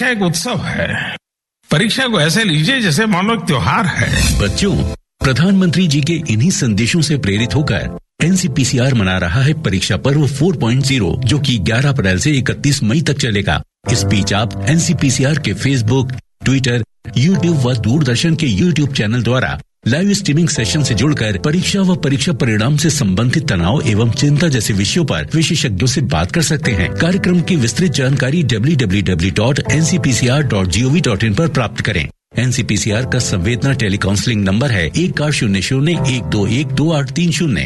एक उत्सव है परीक्षा को ऐसे लीजिए जैसे मानो एक त्योहार है बच्चों प्रधानमंत्री जी के इन्हीं संदेशों से प्रेरित होकर एनसीपीसीआर मना रहा है परीक्षा पर्व 4.0 जो कि 11 अप्रैल से 31 मई तक चलेगा इस बीच आप एनसीपीसीआर के फेसबुक ट्विटर यूट्यूब व दूरदर्शन के यूट्यूब चैनल द्वारा लाइव स्ट्रीमिंग सेशन से जुड़कर परीक्षा व परीक्षा परिणाम से संबंधित तनाव एवं चिंता जैसे विषयों पर विशेषज्ञों से बात कर सकते हैं कार्यक्रम की विस्तृत जानकारी www.ncpcr.gov.in पर प्राप्त करें एनसीपीसीआर का संवेदना टेली काउंसलिंग नंबर है एक आठ शून्य शून्य एक दो एक दो आठ तीन शून्य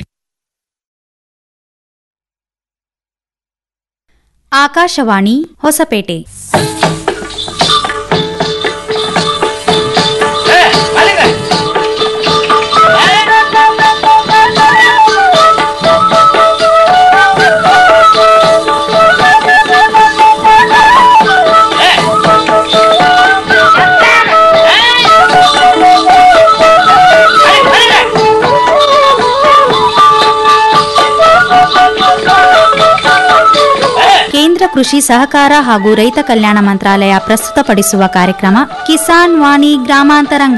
ಆಕಾಶವಾಣಿ ಹೊಸಪೇಟೆ ಕೇಂದ್ರ ಕೃಷಿ ಸಹಕಾರ ಹಾಗೂ ರೈತ ಕಲ್ಯಾಣ ಮಂತ್ರಾಲಯ ಪ್ರಸ್ತುತಪಡಿಸುವ ಕಾರ್ಯಕ್ರಮ ಕಿಸಾನ್ ವಾಣಿ ಗ್ರಾಮಾಂತರಂಗ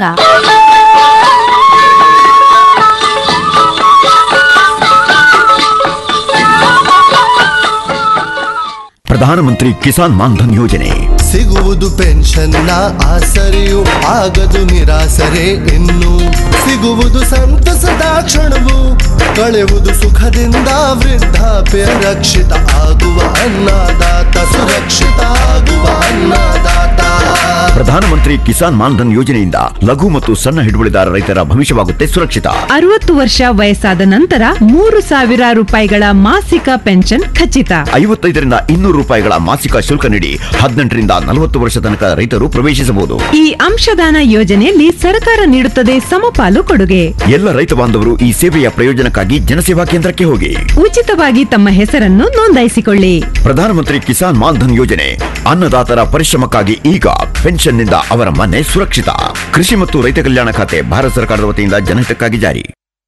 ಪ್ರಧಾನಮಂತ್ರಿ ಕಿಸಾನ್ ಮಾನ್ಧನ್ ಯೋಜನೆ ಸಿಗುವುದು ಪೆನ್ಷನ್ನ ಆಸರೆಯು ಆಗದು ನಿರಾಸರೆ ಇನ್ನು ಸಿಗುವುದು ಸಂತಸದ ಕ್ಷಣವು ಕಳೆವುದು ಸುಖದಿಂದ ವೃದ್ಧಾಪ್ಯ ರಕ್ಷಿತ ಆಗುವ ಅನ್ನದಾತ ಸುರಕ್ಷಿತ ಆಗುವ ಅನ್ನದಾತ ಪ್ರಧಾನಮಂತ್ರಿ ಕಿಸಾನ್ ಮಾನ್ಧನ್ ಯೋಜನೆಯಿಂದ ಲಘು ಮತ್ತು ಸಣ್ಣ ಹಿಡುವಳಿದಾರ ರೈತರ ಭವಿಷ್ಯವಾಗುತ್ತೆ ಸುರಕ್ಷಿತ ಅರವತ್ತು ವರ್ಷ ವಯಸ್ಸಾದ ನಂತರ ಮೂರು ಸಾವಿರ ರೂಪಾಯಿಗಳ ಮಾಸಿಕ ಪೆನ್ಷನ್ ಖಚಿತ ಐವತ್ತೈದರಿಂದ ಇನ್ನೂರು ರೂಪಾಯಿಗಳ ಮಾಸಿಕ ಶುಲ್ಕ ನೀಡಿ ಹದಿನೆಂಟರಿಂದ ನಲವತ್ತು ವರ್ಷ ತನಕ ರೈತರು ಪ್ರವೇಶಿಸಬಹುದು ಈ ಅಂಶದಾನ ಯೋಜನೆಯಲ್ಲಿ ಸರ್ಕಾರ ನೀಡುತ್ತದೆ ಸಮಪಾಲು ಕೊಡುಗೆ ಎಲ್ಲ ರೈತ ಬಾಂಧವರು ಈ ಸೇವೆಯ ಪ್ರಯೋಜನಕ್ಕಾಗಿ ಜನಸೇವಾ ಕೇಂದ್ರಕ್ಕೆ ಹೋಗಿ ಉಚಿತವಾಗಿ ತಮ್ಮ ಹೆಸರನ್ನು ನೋಂದಾಯಿಸಿಕೊಳ್ಳಿ ಪ್ರಧಾನಮಂತ್ರಿ ಕಿಸಾನ್ ಮಾನ್ಧನ್ ಯೋಜನೆ ಅನ್ನದಾತರ ಪರಿಶ್ರಮಕ್ಕಾಗಿ ಈಗ ಪೆನ್ಷನ್ನಿಂದ ಅವರ ಮನೆ ಸುರಕ್ಷಿತ ಕೃಷಿ ಮತ್ತು ರೈತ ಕಲ್ಯಾಣ ಖಾತೆ ಭಾರತ ಸರ್ಕಾರದ ವತಿಯಿಂದ ಜನಹಿತಕ್ಕಾಗಿ ಜಾರಿ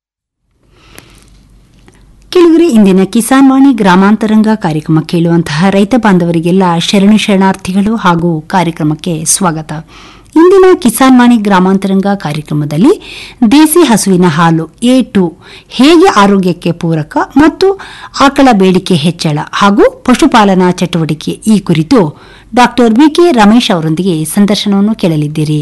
ಕೆಲವರೆ ಇಂದಿನ ಕಿಸಾನ್ ವಾಣಿ ಗ್ರಾಮಾಂತರಂಗ ಕಾರ್ಯಕ್ರಮ ಕೇಳುವಂತಹ ರೈತ ಬಾಂಧವರಿಗೆಲ್ಲ ಶರಣು ಶರಣಾರ್ಥಿಗಳು ಹಾಗೂ ಕಾರ್ಯಕ್ರಮಕ್ಕೆ ಸ್ವಾಗತ ಇಂದಿನ ಕಿಸಾನ್ ವಾಣಿ ಗ್ರಾಮಾಂತರಂಗ ಕಾರ್ಯಕ್ರಮದಲ್ಲಿ ದೇಸಿ ಹಸುವಿನ ಹಾಲು ಎ ಟು ಹೇಗೆ ಆರೋಗ್ಯಕ್ಕೆ ಪೂರಕ ಮತ್ತು ಆಕಳ ಬೇಡಿಕೆ ಹೆಚ್ಚಳ ಹಾಗೂ ಪಶುಪಾಲನಾ ಚಟುವಟಿಕೆ ಈ ಕುರಿತು ಡಾಕ್ಟರ್ ಬಿಕೆ ರಮೇಶ್ ಅವರೊಂದಿಗೆ ಸಂದರ್ಶನವನ್ನು ಕೇಳಲಿದ್ದೀರಿ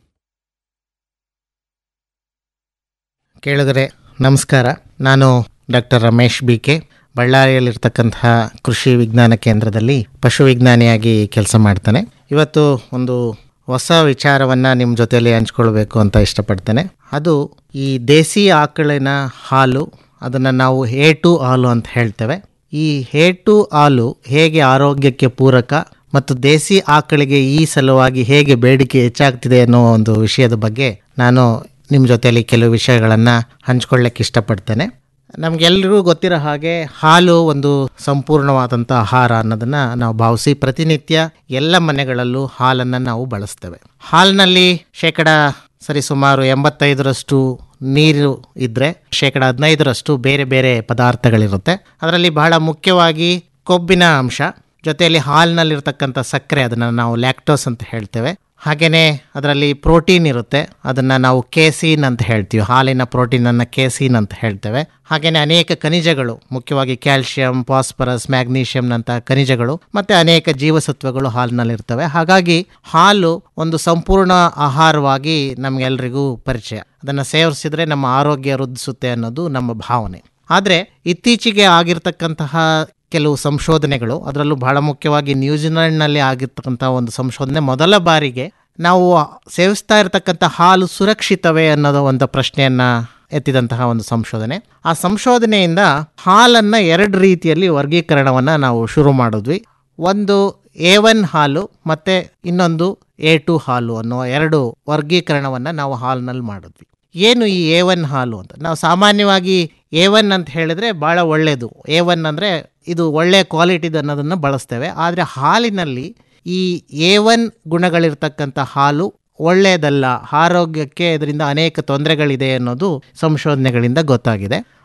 ಕೇಳಿದರೆ ನಮಸ್ಕಾರ ನಾನು ಡಾಕ್ಟರ್ ರಮೇಶ್ ಬಿ ಕೆ ಬಳ್ಳಾರಿಯಲ್ಲಿರ್ತಕ್ಕಂತಹ ಕೃಷಿ ವಿಜ್ಞಾನ ಕೇಂದ್ರದಲ್ಲಿ ಪಶು ವಿಜ್ಞಾನಿಯಾಗಿ ಕೆಲಸ ಮಾಡ್ತಾನೆ ಇವತ್ತು ಒಂದು ಹೊಸ ವಿಚಾರವನ್ನು ನಿಮ್ಮ ಜೊತೆಯಲ್ಲಿ ಹಂಚ್ಕೊಳ್ಬೇಕು ಅಂತ ಇಷ್ಟಪಡ್ತೇನೆ ಅದು ಈ ದೇಸಿ ಆಕಳಿನ ಹಾಲು ಅದನ್ನು ನಾವು ಹೇಟು ಹಾಲು ಅಂತ ಹೇಳ್ತೇವೆ ಈ ಹೇಟು ಹಾಲು ಹೇಗೆ ಆರೋಗ್ಯಕ್ಕೆ ಪೂರಕ ಮತ್ತು ದೇಸಿ ಆಕಳಿಗೆ ಈ ಸಲುವಾಗಿ ಹೇಗೆ ಬೇಡಿಕೆ ಹೆಚ್ಚಾಗ್ತಿದೆ ಅನ್ನೋ ಒಂದು ವಿಷಯದ ಬಗ್ಗೆ ನಾನು ನಿಮ್ಮ ಜೊತೆಯಲ್ಲಿ ಕೆಲವು ವಿಷಯಗಳನ್ನು ಹಂಚ್ಕೊಳ್ಳಕ್ಕೆ ಇಷ್ಟಪಡ್ತೇನೆ ನಮಗೆಲ್ಲರಿಗೂ ಗೊತ್ತಿರೋ ಹಾಗೆ ಹಾಲು ಒಂದು ಸಂಪೂರ್ಣವಾದಂಥ ಆಹಾರ ಅನ್ನೋದನ್ನು ನಾವು ಭಾವಿಸಿ ಪ್ರತಿನಿತ್ಯ ಎಲ್ಲ ಮನೆಗಳಲ್ಲೂ ಹಾಲನ್ನು ನಾವು ಬಳಸ್ತೇವೆ ಹಾಲಿನಲ್ಲಿ ಶೇಕಡ ಸರಿಸುಮಾರು ಎಂಬತ್ತೈದರಷ್ಟು ನೀರು ಇದ್ದರೆ ಶೇಕಡ ಹದಿನೈದರಷ್ಟು ಬೇರೆ ಬೇರೆ ಪದಾರ್ಥಗಳಿರುತ್ತೆ ಅದರಲ್ಲಿ ಬಹಳ ಮುಖ್ಯವಾಗಿ ಕೊಬ್ಬಿನ ಅಂಶ ಜೊತೆಯಲ್ಲಿ ಹಾಲಿನಲ್ಲಿರ್ತಕ್ಕಂಥ ಸಕ್ಕರೆ ಅದನ್ನು ನಾವು ಲ್ಯಾಕ್ಟೋಸ್ ಅಂತ ಹೇಳ್ತೇವೆ ಹಾಗೆಯೇ ಅದರಲ್ಲಿ ಪ್ರೋಟೀನ್ ಇರುತ್ತೆ ಅದನ್ನು ನಾವು ಕೇಸೀನ್ ಅಂತ ಹೇಳ್ತೀವಿ ಹಾಲಿನ ಪ್ರೋಟೀನನ್ನು ಕೇಸೀನ್ ಅಂತ ಹೇಳ್ತೇವೆ ಹಾಗೆಯೇ ಅನೇಕ ಖನಿಜಗಳು ಮುಖ್ಯವಾಗಿ ಕ್ಯಾಲ್ಶಿಯಂ ಫಾಸ್ಫರಸ್ ಮ್ಯಾಗ್ನೀಷಿಯಂನಂಥ ಖನಿಜಗಳು ಮತ್ತು ಅನೇಕ ಜೀವಸತ್ವಗಳು ಹಾಲಿನಲ್ಲಿರ್ತವೆ ಹಾಗಾಗಿ ಹಾಲು ಒಂದು ಸಂಪೂರ್ಣ ಆಹಾರವಾಗಿ ನಮಗೆಲ್ಲರಿಗೂ ಪರಿಚಯ ಅದನ್ನು ಸೇವಿಸಿದ್ರೆ ನಮ್ಮ ಆರೋಗ್ಯ ವೃದ್ಧಿಸುತ್ತೆ ಅನ್ನೋದು ನಮ್ಮ ಭಾವನೆ ಆದರೆ ಇತ್ತೀಚೆಗೆ ಆಗಿರ್ತಕ್ಕಂತಹ ಕೆಲವು ಸಂಶೋಧನೆಗಳು ಅದರಲ್ಲೂ ಬಹಳ ಮುಖ್ಯವಾಗಿ ನ್ಯೂಜಿಲೆಂಡ್ನಲ್ಲಿ ಆಗಿರ್ತಕ್ಕಂಥ ಒಂದು ಸಂಶೋಧನೆ ಮೊದಲ ಬಾರಿಗೆ ನಾವು ಸೇವಿಸ್ತಾ ಇರತಕ್ಕಂಥ ಹಾಲು ಸುರಕ್ಷಿತವೇ ಅನ್ನೋದು ಒಂದು ಪ್ರಶ್ನೆಯನ್ನು ಎತ್ತಿದಂತಹ ಒಂದು ಸಂಶೋಧನೆ ಆ ಸಂಶೋಧನೆಯಿಂದ ಹಾಲನ್ನು ಎರಡು ರೀತಿಯಲ್ಲಿ ವರ್ಗೀಕರಣವನ್ನು ನಾವು ಶುರು ಮಾಡಿದ್ವಿ ಒಂದು ಎ ಒನ್ ಹಾಲು ಮತ್ತು ಇನ್ನೊಂದು ಎ ಟು ಹಾಲು ಅನ್ನೋ ಎರಡು ವರ್ಗೀಕರಣವನ್ನು ನಾವು ಹಾಲಿನಲ್ಲಿ ಮಾಡಿದ್ವಿ ಏನು ಈ ಎ ಒನ್ ಹಾಲು ಅಂತ ನಾವು ಸಾಮಾನ್ಯವಾಗಿ ಎ ಒನ್ ಅಂತ ಹೇಳಿದ್ರೆ ಭಾಳ ಒಳ್ಳೆಯದು ಎ ಒನ್ ಅಂದರೆ ಇದು ಒಳ್ಳೆಯ ಕ್ವಾಲಿಟಿದು ಅನ್ನೋದನ್ನು ಬಳಸ್ತೇವೆ ಆದರೆ ಹಾಲಿನಲ್ಲಿ ಈ ಎ ಒನ್ ಗುಣಗಳಿರ್ತಕ್ಕಂಥ ಹಾಲು ಒಳ್ಳೆಯದಲ್ಲ ಆರೋಗ್ಯಕ್ಕೆ ಇದರಿಂದ ಅನೇಕ ತೊಂದರೆಗಳಿದೆ ಅನ್ನೋದು ಸಂಶೋಧನೆಗಳಿಂದ ಗೊತ್ತಾಗಿದೆ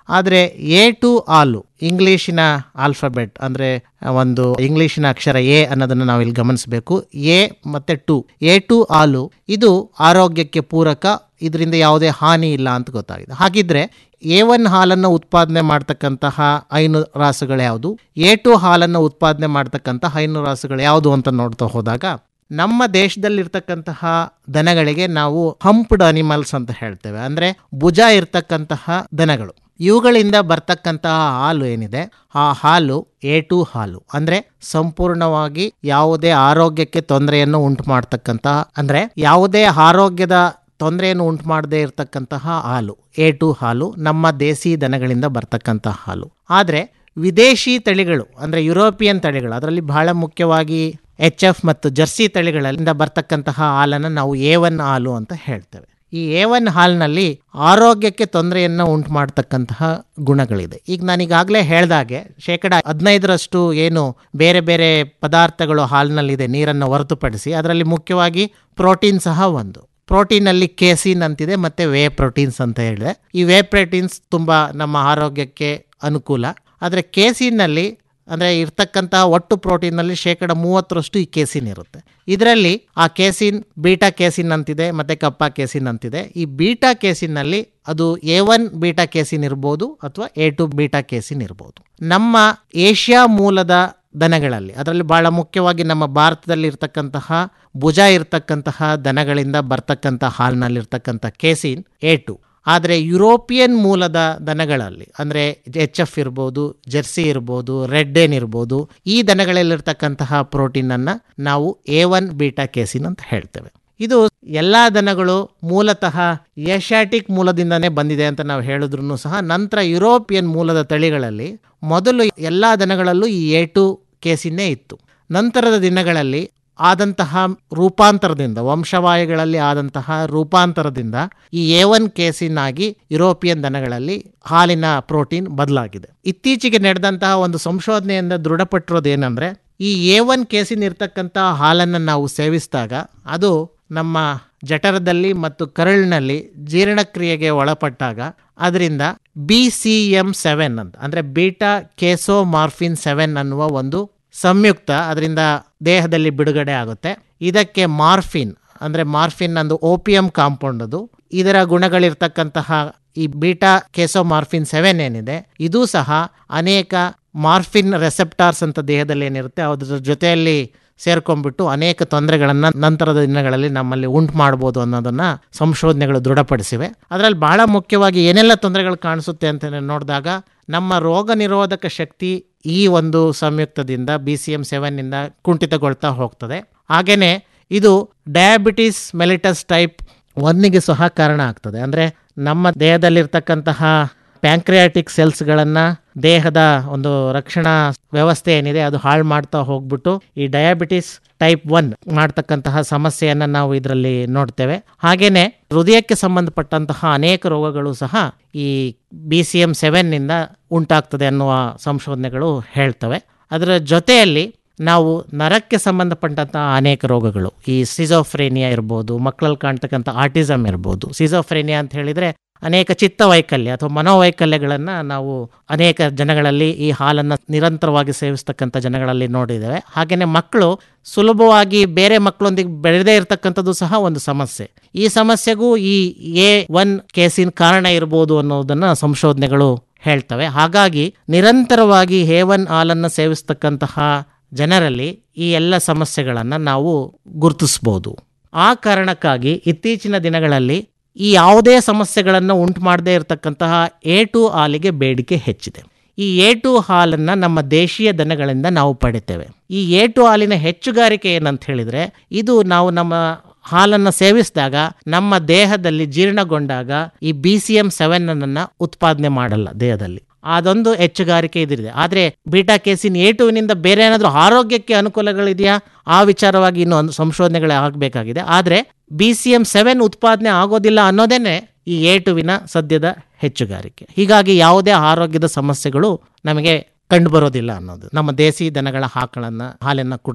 ಆದರೆ ಎ ಟು ಹಾಲು ಇಂಗ್ಲೀಷಿನ ಆಲ್ಫಾಬೆಟ್ ಅಂದರೆ ಒಂದು ಇಂಗ್ಲೀಷಿನ ಅಕ್ಷರ ಎ ಅನ್ನೋದನ್ನು ನಾವು ಇಲ್ಲಿ ಗಮನಿಸಬೇಕು ಎ ಮತ್ತು ಟು ಎ ಟು ಹಾಲು ಇದು ಆರೋಗ್ಯಕ್ಕೆ ಪೂರಕ ಇದರಿಂದ ಯಾವುದೇ ಹಾನಿ ಇಲ್ಲ ಅಂತ ಗೊತ್ತಾಗಿದೆ ಹಾಗಿದ್ರೆ ಎ ಒನ್ ಹಾಲನ್ನು ಉತ್ಪಾದನೆ ಮಾಡ್ತಕ್ಕಂತಹ ಹೈನು ರಾಸುಗಳು ಯಾವುದು ಎ ಟು ಹಾಲನ್ನು ಉತ್ಪಾದನೆ ಮಾಡ್ತಕ್ಕಂಥ ಹೈನು ರಾಸುಗಳು ಯಾವುದು ಅಂತ ನೋಡ್ತಾ ಹೋದಾಗ ನಮ್ಮ ದೇಶದಲ್ಲಿರ್ತಕ್ಕಂತಹ ದನಗಳಿಗೆ ನಾವು ಹಂಪ್ಡ್ ಅನಿಮಲ್ಸ್ ಅಂತ ಹೇಳ್ತೇವೆ ಅಂದರೆ ಭುಜ ಇರ್ತಕ್ಕಂತಹ ದನಗಳು ಇವುಗಳಿಂದ ಬರ್ತಕ್ಕಂತಹ ಹಾಲು ಏನಿದೆ ಆ ಹಾಲು ಎ ಟು ಹಾಲು ಅಂದರೆ ಸಂಪೂರ್ಣವಾಗಿ ಯಾವುದೇ ಆರೋಗ್ಯಕ್ಕೆ ತೊಂದರೆಯನ್ನು ಉಂಟು ಮಾಡ್ತಕ್ಕಂತಹ ಅಂದರೆ ಯಾವುದೇ ಆರೋಗ್ಯದ ತೊಂದರೆಯನ್ನು ಉಂಟು ಮಾಡದೇ ಇರತಕ್ಕಂತಹ ಹಾಲು ಎ ಟು ಹಾಲು ನಮ್ಮ ದೇಸಿ ದನಗಳಿಂದ ಬರ್ತಕ್ಕಂತಹ ಹಾಲು ಆದರೆ ವಿದೇಶಿ ತಳಿಗಳು ಅಂದರೆ ಯುರೋಪಿಯನ್ ತಳಿಗಳು ಅದರಲ್ಲಿ ಬಹಳ ಮುಖ್ಯವಾಗಿ ಎಚ್ ಎಫ್ ಮತ್ತು ಜರ್ಸಿ ತಳಿಗಳಿಂದ ಬರ್ತಕ್ಕಂತಹ ಹಾಲನ್ನು ನಾವು ಎ ಒನ್ ಹಾಲು ಅಂತ ಹೇಳ್ತೇವೆ ಈ ಎ ಒನ್ ಹಾಲ್ನಲ್ಲಿ ಆರೋಗ್ಯಕ್ಕೆ ತೊಂದರೆಯನ್ನು ಉಂಟು ಮಾಡ್ತಕ್ಕಂತಹ ಗುಣಗಳಿದೆ ಈಗ ನಾನೀಗಾಗಲೇ ಹೇಳ್ದಾಗೆ ಶೇಕಡ ಹದಿನೈದರಷ್ಟು ಏನು ಬೇರೆ ಬೇರೆ ಪದಾರ್ಥಗಳು ಹಾಲಿನಲ್ಲಿದೆ ನೀರನ್ನು ಹೊರತುಪಡಿಸಿ ಅದರಲ್ಲಿ ಮುಖ್ಯವಾಗಿ ಪ್ರೋಟೀನ್ ಸಹ ಒಂದು ಪ್ರೋಟೀನಲ್ಲಿ ಕೇಸಿನ್ ಅಂತಿದೆ ಮತ್ತು ವೇ ಪ್ರೋಟೀನ್ಸ್ ಅಂತ ಹೇಳಿದೆ ಈ ವೇ ಪ್ರೋಟೀನ್ಸ್ ತುಂಬ ನಮ್ಮ ಆರೋಗ್ಯಕ್ಕೆ ಅನುಕೂಲ ಆದರೆ ಕೇಸಿನಲ್ಲಿ ಅಂದರೆ ಇರ್ತಕ್ಕಂತಹ ಒಟ್ಟು ಪ್ರೋಟೀನಲ್ಲಿ ಶೇಕಡ ಮೂವತ್ತರಷ್ಟು ಈ ಕೇಸಿನ್ ಇರುತ್ತೆ ಇದರಲ್ಲಿ ಆ ಕೇಸಿನ್ ಬೀಟಾ ಕೇಸಿನ್ ಅಂತಿದೆ ಮತ್ತು ಕಪ್ಪಾ ಕೇಸಿನ್ ಅಂತಿದೆ ಈ ಬೀಟಾ ಕೇಸಿನ್ನಲ್ಲಿ ಅದು ಎ ಒನ್ ಬೀಟಾ ಕೇಸಿನ್ ಇರ್ಬೋದು ಅಥವಾ ಎ ಟು ಬೀಟಾ ಕೇಸಿನ್ ಇರ್ಬೋದು ನಮ್ಮ ಏಷ್ಯಾ ಮೂಲದ ದನಗಳಲ್ಲಿ ಅದರಲ್ಲಿ ಬಹಳ ಮುಖ್ಯವಾಗಿ ನಮ್ಮ ಭಾರತದಲ್ಲಿ ಇರ್ತಕ್ಕಂತಹ ಭುಜ ಇರ್ತಕ್ಕಂತಹ ದನಗಳಿಂದ ಬರ್ತಕ್ಕಂಥ ಹಾಲಿನಲ್ಲಿರ್ತಕ್ಕಂಥ ಕೇಸಿನ್ ಎ ಟು ಆದರೆ ಯುರೋಪಿಯನ್ ಮೂಲದ ದನಗಳಲ್ಲಿ ಅಂದರೆ ಎಚ್ ಎಫ್ ಇರ್ಬೋದು ಜೆರ್ಸಿ ಇರ್ಬೋದು ರೆಡ್ ಏನ್ ಇರ್ಬೋದು ಈ ದನಗಳಲ್ಲಿರ್ತಕ್ಕಂತಹ ಪ್ರೋಟೀನನ್ನು ನಾವು ಎ ಒನ್ ಬೀಟಾ ಕೇಸಿನ್ ಅಂತ ಹೇಳ್ತೇವೆ ಇದು ಎಲ್ಲ ದನಗಳು ಮೂಲತಃ ಏಷ್ಯಾಟಿಕ್ ಮೂಲದಿಂದನೇ ಬಂದಿದೆ ಅಂತ ನಾವು ಹೇಳಿದ್ರು ಸಹ ನಂತರ ಯುರೋಪಿಯನ್ ಮೂಲದ ತಳಿಗಳಲ್ಲಿ ಮೊದಲು ಎಲ್ಲ ದನಗಳಲ್ಲೂ ಈ ಎ ಟು ಕೇಸಿನ್ನೇ ಇತ್ತು ನಂತರದ ದಿನಗಳಲ್ಲಿ ಆದಂತಹ ರೂಪಾಂತರದಿಂದ ವಂಶವಾಹಿಗಳಲ್ಲಿ ಆದಂತಹ ರೂಪಾಂತರದಿಂದ ಈ ಎ ಒನ್ ಕೇಸಿನ್ ಆಗಿ ಯುರೋಪಿಯನ್ ದನಗಳಲ್ಲಿ ಹಾಲಿನ ಪ್ರೋಟೀನ್ ಬದಲಾಗಿದೆ ಇತ್ತೀಚೆಗೆ ನಡೆದಂತಹ ಒಂದು ಸಂಶೋಧನೆಯಿಂದ ದೃಢಪಟ್ಟಿರೋದು ಏನಂದ್ರೆ ಈ ಎ ಒನ್ ಕೇಸಿನ್ ಇರ್ತಕ್ಕಂತಹ ಹಾಲನ್ನು ನಾವು ಸೇವಿಸಿದಾಗ ಅದು ನಮ್ಮ ಜಠರದಲ್ಲಿ ಮತ್ತು ಕರಳಿನಲ್ಲಿ ಜೀರ್ಣಕ್ರಿಯೆಗೆ ಒಳಪಟ್ಟಾಗ ಅದರಿಂದ ಬಿ ಸಿ ಎಂ ಸೆವೆನ್ ಅಂತ ಅಂದರೆ ಬೀಟಾ ಕೇಸೋ ಮಾರ್ಫಿನ್ ಸೆವೆನ್ ಅನ್ನುವ ಒಂದು ಸಂಯುಕ್ತ ಅದರಿಂದ ದೇಹದಲ್ಲಿ ಬಿಡುಗಡೆ ಆಗುತ್ತೆ ಇದಕ್ಕೆ ಮಾರ್ಫಿನ್ ಅಂದರೆ ಮಾರ್ಫಿನ್ ಒಂದು ಓಪಿಯಂ ಕಾಂಪೌಂಡ್ ಅದು ಇದರ ಗುಣಗಳಿರ್ತಕ್ಕಂತಹ ಈ ಬೀಟಾ ಕೇಸೋ ಮಾರ್ಫಿನ್ ಸೆವೆನ್ ಏನಿದೆ ಇದು ಸಹ ಅನೇಕ ಮಾರ್ಫಿನ್ ರೆಸೆಪ್ಟಾರ್ಸ್ ಅಂತ ದೇಹದಲ್ಲಿ ಏನಿರುತ್ತೆ ಅದ್ರ ಜೊತೆಯಲ್ಲಿ ಸೇರ್ಕೊಂಡ್ಬಿಟ್ಟು ಅನೇಕ ತೊಂದರೆಗಳನ್ನು ನಂತರದ ದಿನಗಳಲ್ಲಿ ನಮ್ಮಲ್ಲಿ ಉಂಟು ಮಾಡ್ಬೋದು ಅನ್ನೋದನ್ನ ಸಂಶೋಧನೆಗಳು ದೃಢಪಡಿಸಿವೆ ಅದರಲ್ಲಿ ಬಹಳ ಮುಖ್ಯವಾಗಿ ಏನೆಲ್ಲ ತೊಂದರೆಗಳು ಕಾಣಿಸುತ್ತೆ ಅಂತ ನೋಡಿದಾಗ ನಮ್ಮ ರೋಗ ನಿರೋಧಕ ಶಕ್ತಿ ಈ ಒಂದು ಸಂಯುಕ್ತದಿಂದ ಬಿ ಸಿ ಎಂ ಸೆವೆನ್ನಿಂದ ಕುಂಠಿತಗೊಳ್ತಾ ಹೋಗ್ತದೆ ಹಾಗೆಯೇ ಇದು ಡಯಾಬಿಟಿಸ್ ಮೆಲಿಟಸ್ ಟೈಪ್ ಒನ್ನಿಗೆ ಸಹ ಕಾರಣ ಆಗ್ತದೆ ಅಂದರೆ ನಮ್ಮ ದೇಹದಲ್ಲಿರ್ತಕ್ಕಂತಹ ಪ್ಯಾಂಕ್ರಿಯಾಟಿಕ್ ಸೆಲ್ಸ್ಗಳನ್ನು ದೇಹದ ಒಂದು ರಕ್ಷಣಾ ವ್ಯವಸ್ಥೆ ಏನಿದೆ ಅದು ಹಾಳು ಮಾಡ್ತಾ ಹೋಗ್ಬಿಟ್ಟು ಈ ಡಯಾಬಿಟಿಸ್ ಟೈಪ್ ಒನ್ ಮಾಡ್ತಕ್ಕಂತಹ ಸಮಸ್ಯೆಯನ್ನು ನಾವು ಇದರಲ್ಲಿ ನೋಡ್ತೇವೆ ಹಾಗೇನೆ ಹೃದಯಕ್ಕೆ ಸಂಬಂಧಪಟ್ಟಂತಹ ಅನೇಕ ರೋಗಗಳು ಸಹ ಈ ಬಿ ಸಿ ಎಂ ಸೆವೆನ್ನಿಂದ ಉಂಟಾಗ್ತದೆ ಅನ್ನುವ ಸಂಶೋಧನೆಗಳು ಹೇಳ್ತವೆ ಅದರ ಜೊತೆಯಲ್ಲಿ ನಾವು ನರಕ್ಕೆ ಸಂಬಂಧಪಟ್ಟಂತಹ ಅನೇಕ ರೋಗಗಳು ಈ ಸಿಜೋಫ್ರೇನಿಯಾ ಇರ್ಬೋದು ಮಕ್ಕಳಲ್ಲಿ ಕಾಣ್ತಕ್ಕಂಥ ಆಟಿಸಮ್ ಇರ್ಬೋದು ಸಿಜೋಫ್ರೇನಿಯಾ ಅಂತ ಹೇಳಿದರೆ ಅನೇಕ ಚಿತ್ತವೈಕಲ್ಯ ಅಥವಾ ಮನೋವೈಕಲ್ಯಗಳನ್ನು ನಾವು ಅನೇಕ ಜನಗಳಲ್ಲಿ ಈ ಹಾಲನ್ನು ನಿರಂತರವಾಗಿ ಸೇವಿಸ್ತಕ್ಕಂಥ ಜನಗಳಲ್ಲಿ ನೋಡಿದ್ದೇವೆ ಹಾಗೆಯೇ ಮಕ್ಕಳು ಸುಲಭವಾಗಿ ಬೇರೆ ಮಕ್ಕಳೊಂದಿಗೆ ಬೆಳೆದೇ ಇರತಕ್ಕಂಥದ್ದು ಸಹ ಒಂದು ಸಮಸ್ಯೆ ಈ ಸಮಸ್ಯೆಗೂ ಈ ಎ ಒನ್ ಕೇಸಿನ ಕಾರಣ ಇರ್ಬೋದು ಅನ್ನೋದನ್ನು ಸಂಶೋಧನೆಗಳು ಹೇಳ್ತವೆ ಹಾಗಾಗಿ ನಿರಂತರವಾಗಿ ಎ ಒನ್ ಹಾಲನ್ನು ಸೇವಿಸ್ತಕ್ಕಂತಹ ಜನರಲ್ಲಿ ಈ ಎಲ್ಲ ಸಮಸ್ಯೆಗಳನ್ನು ನಾವು ಗುರುತಿಸ್ಬೋದು ಆ ಕಾರಣಕ್ಕಾಗಿ ಇತ್ತೀಚಿನ ದಿನಗಳಲ್ಲಿ ಈ ಯಾವುದೇ ಸಮಸ್ಯೆಗಳನ್ನು ಉಂಟು ಮಾಡದೇ ಇರತಕ್ಕಂತಹ ಎ ಟು ಹಾಲಿಗೆ ಬೇಡಿಕೆ ಹೆಚ್ಚಿದೆ ಈ ಎ ಟು ಹಾಲನ್ನು ನಮ್ಮ ದೇಶೀಯ ದನಗಳಿಂದ ನಾವು ಪಡಿತೇವೆ ಈ ಎ ಟು ಹಾಲಿನ ಹೆಚ್ಚುಗಾರಿಕೆ ಏನಂತ ಹೇಳಿದರೆ ಇದು ನಾವು ನಮ್ಮ ಹಾಲನ್ನು ಸೇವಿಸಿದಾಗ ನಮ್ಮ ದೇಹದಲ್ಲಿ ಜೀರ್ಣಗೊಂಡಾಗ ಈ ಬಿ ಸಿ ಎಂ ಸೆವೆನ್ ಅನ್ನ ಉತ್ಪಾದನೆ ಮಾಡಲ್ಲ ದೇಹದಲ್ಲಿ ಅದೊಂದು ಹೆಚ್ಚುಗಾರಿಕೆ ಇದಿದೆ ಆದರೆ ಬೀಟಾ ಕೇಸಿನ್ ಎ ಟುವಿನಿಂದ ಬೇರೆ ಏನಾದರೂ ಆರೋಗ್ಯಕ್ಕೆ ಅನುಕೂಲಗಳಿದೆಯಾ ಆ ವಿಚಾರವಾಗಿ ಇನ್ನೂ ಒಂದು ಸಂಶೋಧನೆಗಳೇ ಆಗಬೇಕಾಗಿದೆ ಆದರೆ ಬಿ ಸಿ ಎಂ ಸೆವೆನ್ ಉತ್ಪಾದನೆ ಆಗೋದಿಲ್ಲ ಅನ್ನೋದೇನೆ ಈ ಎ ಟುವಿನ ಸದ್ಯದ ಹೆಚ್ಚುಗಾರಿಕೆ ಹೀಗಾಗಿ ಯಾವುದೇ ಆರೋಗ್ಯದ ಸಮಸ್ಯೆಗಳು ನಮಗೆ ಕಂಡುಬರೋದಿಲ್ಲ ಅನ್ನೋದು ನಮ್ಮ ದೇಸಿ ದನಗಳ ಹಾಕಳನ್ನ ಹಾಲನ್ನು ಕುಡಿದಾಗ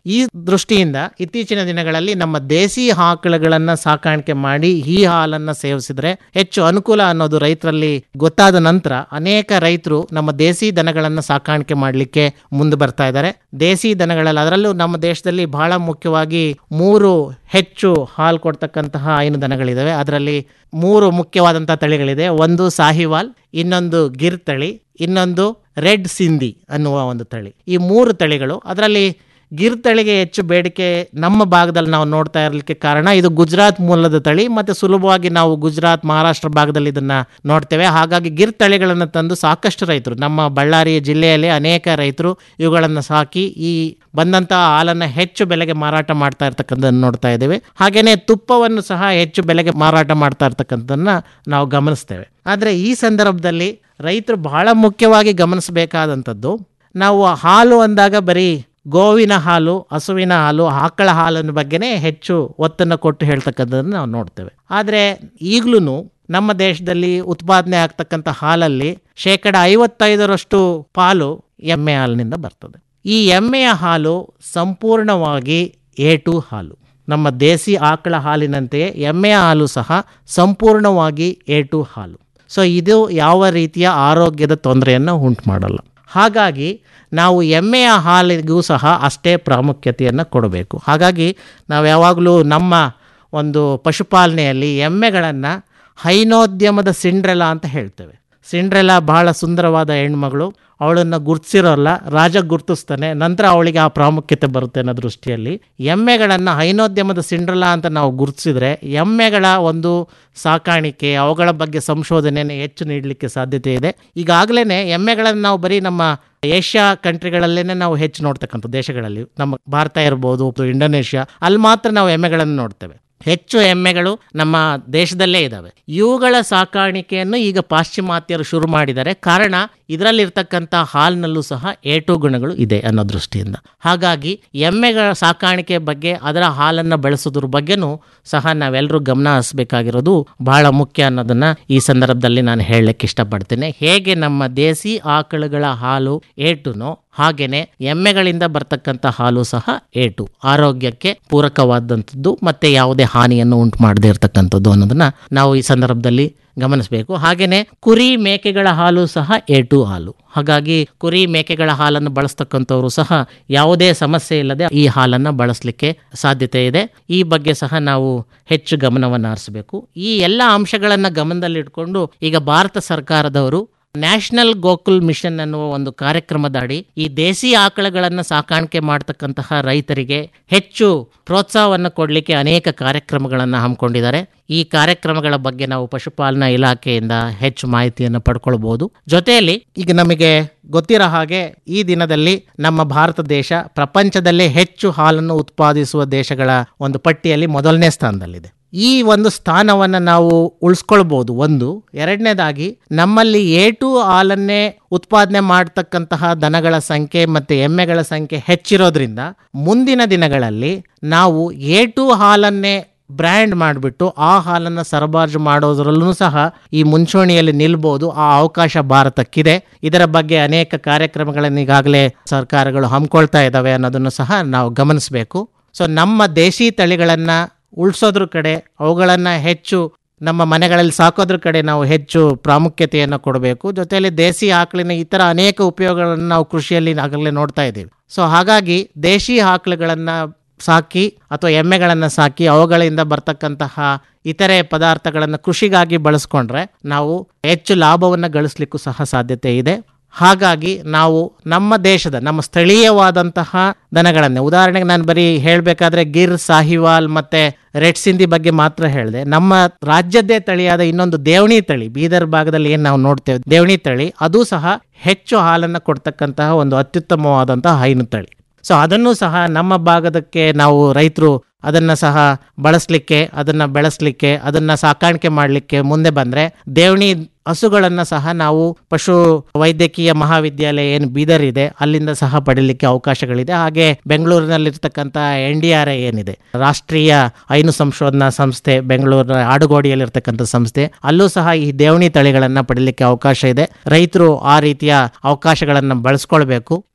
ಈ ದೃಷ್ಟಿಯಿಂದ ಇತ್ತೀಚಿನ ದಿನಗಳಲ್ಲಿ ನಮ್ಮ ದೇಸಿ ಆಕಳುಗಳನ್ನು ಸಾಕಾಣಿಕೆ ಮಾಡಿ ಈ ಹಾಲನ್ನು ಸೇವಿಸಿದ್ರೆ ಹೆಚ್ಚು ಅನುಕೂಲ ಅನ್ನೋದು ರೈತರಲ್ಲಿ ಗೊತ್ತಾದ ನಂತರ ಅನೇಕ ರೈತರು ನಮ್ಮ ದೇಸಿ ದನಗಳನ್ನು ಸಾಕಾಣಿಕೆ ಮಾಡಲಿಕ್ಕೆ ಮುಂದೆ ಬರ್ತಾ ಇದ್ದಾರೆ ದೇಸಿ ದನಗಳಲ್ಲಿ ಅದರಲ್ಲೂ ನಮ್ಮ ದೇಶದಲ್ಲಿ ಬಹಳ ಮುಖ್ಯವಾಗಿ ಮೂರು ಹೆಚ್ಚು ಹಾಲು ಕೊಡ್ತಕ್ಕಂತಹ ಹೈನು ದನಗಳಿದಾವೆ ಅದರಲ್ಲಿ ಮೂರು ಮುಖ್ಯವಾದಂತಹ ತಳಿಗಳಿದೆ ಒಂದು ಸಾಹಿವಾಲ್ ಇನ್ನೊಂದು ಗಿರ್ ತಳಿ ಇನ್ನೊಂದು ರೆಡ್ ಸಿಂಧಿ ಅನ್ನುವ ಒಂದು ತಳಿ ಈ ಮೂರು ತಳಿಗಳು ಅದರಲ್ಲಿ ಗಿರ್ ತಳಿಗೆ ಹೆಚ್ಚು ಬೇಡಿಕೆ ನಮ್ಮ ಭಾಗದಲ್ಲಿ ನಾವು ನೋಡ್ತಾ ಇರಲಿಕ್ಕೆ ಕಾರಣ ಇದು ಗುಜರಾತ್ ಮೂಲದ ತಳಿ ಮತ್ತು ಸುಲಭವಾಗಿ ನಾವು ಗುಜರಾತ್ ಮಹಾರಾಷ್ಟ್ರ ಭಾಗದಲ್ಲಿ ಇದನ್ನ ನೋಡ್ತೇವೆ ಹಾಗಾಗಿ ಗಿರ್ ತಳಿಗಳನ್ನು ತಂದು ಸಾಕಷ್ಟು ರೈತರು ನಮ್ಮ ಬಳ್ಳಾರಿ ಜಿಲ್ಲೆಯಲ್ಲಿ ಅನೇಕ ರೈತರು ಇವುಗಳನ್ನು ಸಾಕಿ ಈ ಬಂದಂತಹ ಹಾಲನ್ನು ಹೆಚ್ಚು ಬೆಲೆಗೆ ಮಾರಾಟ ಮಾಡ್ತಾ ಇರ್ತಕ್ಕಂಥದ್ದನ್ನು ನೋಡ್ತಾ ಇದ್ದೇವೆ ಹಾಗೆಯೇ ತುಪ್ಪವನ್ನು ಸಹ ಹೆಚ್ಚು ಬೆಲೆಗೆ ಮಾರಾಟ ಮಾಡ್ತಾ ಇರ್ತಕ್ಕಂಥದ್ದನ್ನ ನಾವು ಗಮನಿಸ್ತೇವೆ ಆದರೆ ಈ ಸಂದರ್ಭದಲ್ಲಿ ರೈತರು ಬಹಳ ಮುಖ್ಯವಾಗಿ ಗಮನಿಸಬೇಕಾದಂಥದ್ದು ನಾವು ಹಾಲು ಅಂದಾಗ ಬರೀ ಗೋವಿನ ಹಾಲು ಹಸುವಿನ ಹಾಲು ಆಕಳ ಹಾಲಿನ ಬಗ್ಗೆನೇ ಹೆಚ್ಚು ಒತ್ತನ್ನು ಕೊಟ್ಟು ಹೇಳ್ತಕ್ಕಂಥದ್ದನ್ನು ನಾವು ನೋಡ್ತೇವೆ ಆದರೆ ಈಗಲೂ ನಮ್ಮ ದೇಶದಲ್ಲಿ ಉತ್ಪಾದನೆ ಆಗ್ತಕ್ಕಂಥ ಹಾಲಲ್ಲಿ ಶೇಕಡ ಐವತ್ತೈದರಷ್ಟು ಪಾಲು ಎಮ್ಮೆ ಹಾಲಿನಿಂದ ಬರ್ತದೆ ಈ ಎಮ್ಮೆಯ ಹಾಲು ಸಂಪೂರ್ಣವಾಗಿ ಎ ಟು ಹಾಲು ನಮ್ಮ ದೇಸಿ ಆಕಳ ಹಾಲಿನಂತೆಯೇ ಎಮ್ಮೆಯ ಹಾಲು ಸಹ ಸಂಪೂರ್ಣವಾಗಿ ಎ ಟು ಹಾಲು ಸೊ ಇದು ಯಾವ ರೀತಿಯ ಆರೋಗ್ಯದ ತೊಂದರೆಯನ್ನು ಉಂಟು ಮಾಡಲ್ಲ ಹಾಗಾಗಿ ನಾವು ಎಮ್ಮೆಯ ಹಾಲಿಗೂ ಸಹ ಅಷ್ಟೇ ಪ್ರಾಮುಖ್ಯತೆಯನ್ನು ಕೊಡಬೇಕು ಹಾಗಾಗಿ ನಾವು ಯಾವಾಗಲೂ ನಮ್ಮ ಒಂದು ಪಶುಪಾಲನೆಯಲ್ಲಿ ಎಮ್ಮೆಗಳನ್ನು ಹೈನೋದ್ಯಮದ ಸಿಂಡ್ರೆಲಾ ಅಂತ ಹೇಳ್ತೇವೆ ಸಿಂಡ್ರೆಲಾ ಬಹಳ ಸುಂದರವಾದ ಹೆಣ್ಮಗಳು ಅವಳನ್ನು ಗುರ್ತಿಸಿರೋಲ್ಲ ರಾಜ ಗುರ್ತಿಸ್ತಾನೆ ನಂತರ ಅವಳಿಗೆ ಆ ಪ್ರಾಮುಖ್ಯತೆ ಬರುತ್ತೆ ಅನ್ನೋ ದೃಷ್ಟಿಯಲ್ಲಿ ಎಮ್ಮೆಗಳನ್ನು ಹೈನೋದ್ಯಮದ ಸಿಂಡ್ರಲಾ ಅಂತ ನಾವು ಗುರುತಿಸಿದ್ರೆ ಎಮ್ಮೆಗಳ ಒಂದು ಸಾಕಾಣಿಕೆ ಅವುಗಳ ಬಗ್ಗೆ ಸಂಶೋಧನೆಯನ್ನು ಹೆಚ್ಚು ನೀಡಲಿಕ್ಕೆ ಸಾಧ್ಯತೆ ಇದೆ ಈಗಾಗಲೇ ಎಮ್ಮೆಗಳನ್ನು ನಾವು ಬರೀ ನಮ್ಮ ಏಷ್ಯಾ ಕಂಟ್ರಿಗಳಲ್ಲೇ ನಾವು ಹೆಚ್ಚು ನೋಡ್ತಕ್ಕಂಥ ದೇಶಗಳಲ್ಲಿ ನಮ್ಮ ಭಾರತ ಇರ್ಬೋದು ಇಂಡೋನೇಷ್ಯಾ ಅಲ್ಲಿ ಮಾತ್ರ ನಾವು ಎಮ್ಮೆಗಳನ್ನು ನೋಡ್ತೇವೆ ಹೆಚ್ಚು ಎಮ್ಮೆಗಳು ನಮ್ಮ ದೇಶದಲ್ಲೇ ಇದ್ದಾವೆ ಇವುಗಳ ಸಾಕಾಣಿಕೆಯನ್ನು ಈಗ ಪಾಶ್ಚಿಮಾತ್ಯರು ಶುರು ಮಾಡಿದ್ದಾರೆ ಕಾರಣ ಇದರಲ್ಲಿರ್ತಕ್ಕಂಥ ಹಾಲಿನಲ್ಲೂ ಸಹ ಏಟು ಗುಣಗಳು ಇದೆ ಅನ್ನೋ ದೃಷ್ಟಿಯಿಂದ ಹಾಗಾಗಿ ಎಮ್ಮೆಗಳ ಸಾಕಾಣಿಕೆ ಬಗ್ಗೆ ಅದರ ಹಾಲನ್ನು ಬೆಳೆಸೋದ್ರ ಬಗ್ಗೆನೂ ಸಹ ನಾವೆಲ್ಲರೂ ಗಮನ ಹರಿಸಬೇಕಾಗಿರೋದು ಬಹಳ ಮುಖ್ಯ ಅನ್ನೋದನ್ನ ಈ ಸಂದರ್ಭದಲ್ಲಿ ನಾನು ಹೇಳಲಿಕ್ಕೆ ಇಷ್ಟಪಡ್ತೇನೆ ಹೇಗೆ ನಮ್ಮ ದೇಸಿ ಆಕಳುಗಳ ಹಾಲು ಏಟುನೋ ಹಾಗೇನೆ ಎಮ್ಮೆಗಳಿಂದ ಬರ್ತಕ್ಕಂಥ ಹಾಲು ಸಹ ಏಟು ಆರೋಗ್ಯಕ್ಕೆ ಪೂರಕವಾದಂಥದ್ದು ಮತ್ತೆ ಯಾವುದೇ ಹಾನಿಯನ್ನು ಉಂಟು ಮಾಡದೇ ಇರತಕ್ಕಂಥದ್ದು ಅನ್ನೋದನ್ನ ನಾವು ಈ ಸಂದರ್ಭದಲ್ಲಿ ಗಮನಿಸಬೇಕು ಹಾಗೇನೆ ಕುರಿ ಮೇಕೆಗಳ ಹಾಲು ಸಹ ಏಟು ಹಾಲು ಹಾಗಾಗಿ ಕುರಿ ಮೇಕೆಗಳ ಹಾಲನ್ನು ಬಳಸ್ತಕ್ಕಂಥವ್ರು ಸಹ ಯಾವುದೇ ಸಮಸ್ಯೆ ಇಲ್ಲದೆ ಈ ಹಾಲನ್ನು ಬಳಸಲಿಕ್ಕೆ ಸಾಧ್ಯತೆ ಇದೆ ಈ ಬಗ್ಗೆ ಸಹ ನಾವು ಹೆಚ್ಚು ಗಮನವನ್ನು ಹರಿಸಬೇಕು ಈ ಎಲ್ಲ ಅಂಶಗಳನ್ನು ಗಮನದಲ್ಲಿಟ್ಕೊಂಡು ಈಗ ಭಾರತ ಸರ್ಕಾರದವರು ನ್ಯಾಷನಲ್ ಗೋಕುಲ್ ಮಿಷನ್ ಅನ್ನುವ ಒಂದು ಕಾರ್ಯಕ್ರಮದ ಅಡಿ ಈ ದೇಸಿ ಆಕಳಗಳನ್ನು ಸಾಕಾಣಿಕೆ ಮಾಡ್ತಕ್ಕಂತಹ ರೈತರಿಗೆ ಹೆಚ್ಚು ಪ್ರೋತ್ಸಾಹವನ್ನು ಕೊಡಲಿಕ್ಕೆ ಅನೇಕ ಕಾರ್ಯಕ್ರಮಗಳನ್ನು ಹಮ್ಮಿಕೊಂಡಿದ್ದಾರೆ ಈ ಕಾರ್ಯಕ್ರಮಗಳ ಬಗ್ಗೆ ನಾವು ಪಶುಪಾಲನಾ ಇಲಾಖೆಯಿಂದ ಹೆಚ್ಚು ಮಾಹಿತಿಯನ್ನು ಪಡ್ಕೊಳ್ಬಹುದು ಜೊತೆಯಲ್ಲಿ ಈಗ ನಮಗೆ ಗೊತ್ತಿರೋ ಹಾಗೆ ಈ ದಿನದಲ್ಲಿ ನಮ್ಮ ಭಾರತ ದೇಶ ಪ್ರಪಂಚದಲ್ಲೇ ಹೆಚ್ಚು ಹಾಲನ್ನು ಉತ್ಪಾದಿಸುವ ದೇಶಗಳ ಒಂದು ಪಟ್ಟಿಯಲ್ಲಿ ಮೊದಲನೇ ಸ್ಥಾನದಲ್ಲಿದೆ ಈ ಒಂದು ಸ್ಥಾನವನ್ನು ನಾವು ಉಳಿಸ್ಕೊಳ್ಬೋದು ಒಂದು ಎರಡನೇದಾಗಿ ನಮ್ಮಲ್ಲಿ ಎ ಟು ಹಾಲನ್ನೇ ಉತ್ಪಾದನೆ ಮಾಡ್ತಕ್ಕಂತಹ ದನಗಳ ಸಂಖ್ಯೆ ಮತ್ತು ಎಮ್ಮೆಗಳ ಸಂಖ್ಯೆ ಹೆಚ್ಚಿರೋದ್ರಿಂದ ಮುಂದಿನ ದಿನಗಳಲ್ಲಿ ನಾವು ಎ ಟು ಹಾಲನ್ನೇ ಬ್ರ್ಯಾಂಡ್ ಮಾಡಿಬಿಟ್ಟು ಆ ಹಾಲನ್ನು ಸರಬರಾಜು ಮಾಡೋದ್ರಲ್ಲೂ ಸಹ ಈ ಮುಂಚೂಣಿಯಲ್ಲಿ ನಿಲ್ಬೋದು ಆ ಅವಕಾಶ ಭಾರತಕ್ಕಿದೆ ಇದರ ಬಗ್ಗೆ ಅನೇಕ ಕಾರ್ಯಕ್ರಮಗಳನ್ನು ಈಗಾಗಲೇ ಸರ್ಕಾರಗಳು ಹಮ್ಮಿಕೊಳ್ತಾ ಇದ್ದಾವೆ ಅನ್ನೋದನ್ನು ಸಹ ನಾವು ಗಮನಿಸಬೇಕು ಸೊ ನಮ್ಮ ದೇಶಿ ತಳಿಗಳನ್ನು ಉಳಿಸೋದ್ರ ಕಡೆ ಅವುಗಳನ್ನು ಹೆಚ್ಚು ನಮ್ಮ ಮನೆಗಳಲ್ಲಿ ಸಾಕೋದ್ರ ಕಡೆ ನಾವು ಹೆಚ್ಚು ಪ್ರಾಮುಖ್ಯತೆಯನ್ನು ಕೊಡಬೇಕು ಜೊತೆಯಲ್ಲಿ ದೇಸಿ ಆಕಳಿನ ಇತರ ಅನೇಕ ಉಪಯೋಗಗಳನ್ನು ನಾವು ಕೃಷಿಯಲ್ಲಿ ಆಗಲೇ ನೋಡ್ತಾ ಇದ್ದೀವಿ ಸೊ ಹಾಗಾಗಿ ದೇಶಿ ಆಕಳುಗಳನ್ನು ಸಾಕಿ ಅಥವಾ ಎಮ್ಮೆಗಳನ್ನು ಸಾಕಿ ಅವುಗಳಿಂದ ಬರ್ತಕ್ಕಂತಹ ಇತರೆ ಪದಾರ್ಥಗಳನ್ನು ಕೃಷಿಗಾಗಿ ಬಳಸ್ಕೊಂಡ್ರೆ ನಾವು ಹೆಚ್ಚು ಲಾಭವನ್ನು ಗಳಿಸ್ಲಿಕ್ಕೂ ಸಹ ಸಾಧ್ಯತೆ ಇದೆ ಹಾಗಾಗಿ ನಾವು ನಮ್ಮ ದೇಶದ ನಮ್ಮ ಸ್ಥಳೀಯವಾದಂತಹ ದನಗಳನ್ನೇ ಉದಾಹರಣೆಗೆ ನಾನು ಬರೀ ಹೇಳಬೇಕಾದ್ರೆ ಗಿರ್ ಸಾಹಿವಾಲ್ ಮತ್ತೆ ರೆಡ್ ಸಿಂಧಿ ಬಗ್ಗೆ ಮಾತ್ರ ಹೇಳಿದೆ ನಮ್ಮ ರಾಜ್ಯದ್ದೇ ತಳಿಯಾದ ಇನ್ನೊಂದು ದೇವಣಿ ತಳಿ ಬೀದರ್ ಭಾಗದಲ್ಲಿ ಏನು ನಾವು ನೋಡ್ತೇವೆ ದೇವಣಿ ತಳಿ ಅದು ಸಹ ಹೆಚ್ಚು ಹಾಲನ್ನು ಕೊಡ್ತಕ್ಕಂತಹ ಒಂದು ಅತ್ಯುತ್ತಮವಾದಂತಹ ಹೈನು ತಳಿ ಸೊ ಅದನ್ನು ಸಹ ನಮ್ಮ ಭಾಗದಕ್ಕೆ ನಾವು ರೈತರು ಅದನ್ನು ಸಹ ಬಳಸಲಿಕ್ಕೆ ಅದನ್ನು ಬೆಳೆಸಲಿಕ್ಕೆ ಅದನ್ನು ಸಾಕಾಣಿಕೆ ಮಾಡಲಿಕ್ಕೆ ಮುಂದೆ ಬಂದರೆ ದೇವಣಿ ಹಸುಗಳನ್ನು ಸಹ ನಾವು ಪಶು ವೈದ್ಯಕೀಯ ಮಹಾವಿದ್ಯಾಲಯ ಏನು ಬೀದರ್ ಇದೆ ಅಲ್ಲಿಂದ ಸಹ ಪಡೀಲಿಕ್ಕೆ ಅವಕಾಶಗಳಿದೆ ಹಾಗೆ ಬೆಂಗಳೂರಿನಲ್ಲಿರ್ತಕ್ಕಂಥ ಎನ್ ಡಿ ಆರ್ ಐ ಏನಿದೆ ರಾಷ್ಟ್ರೀಯ ಹೈನು ಸಂಶೋಧನಾ ಸಂಸ್ಥೆ ಬೆಂಗಳೂರಿನ ಆಡುಗೋಡಿಯಲ್ಲಿರ್ತಕ್ಕಂಥ ಸಂಸ್ಥೆ ಅಲ್ಲೂ ಸಹ ಈ ದೇವಣಿ ತಳಿಗಳನ್ನು ಪಡೀಲಿಕ್ಕೆ ಅವಕಾಶ ಇದೆ ರೈತರು ಆ ರೀತಿಯ ಅವಕಾಶಗಳನ್ನು ಬಳಸ್ಕೊಳ್ಬೇಕು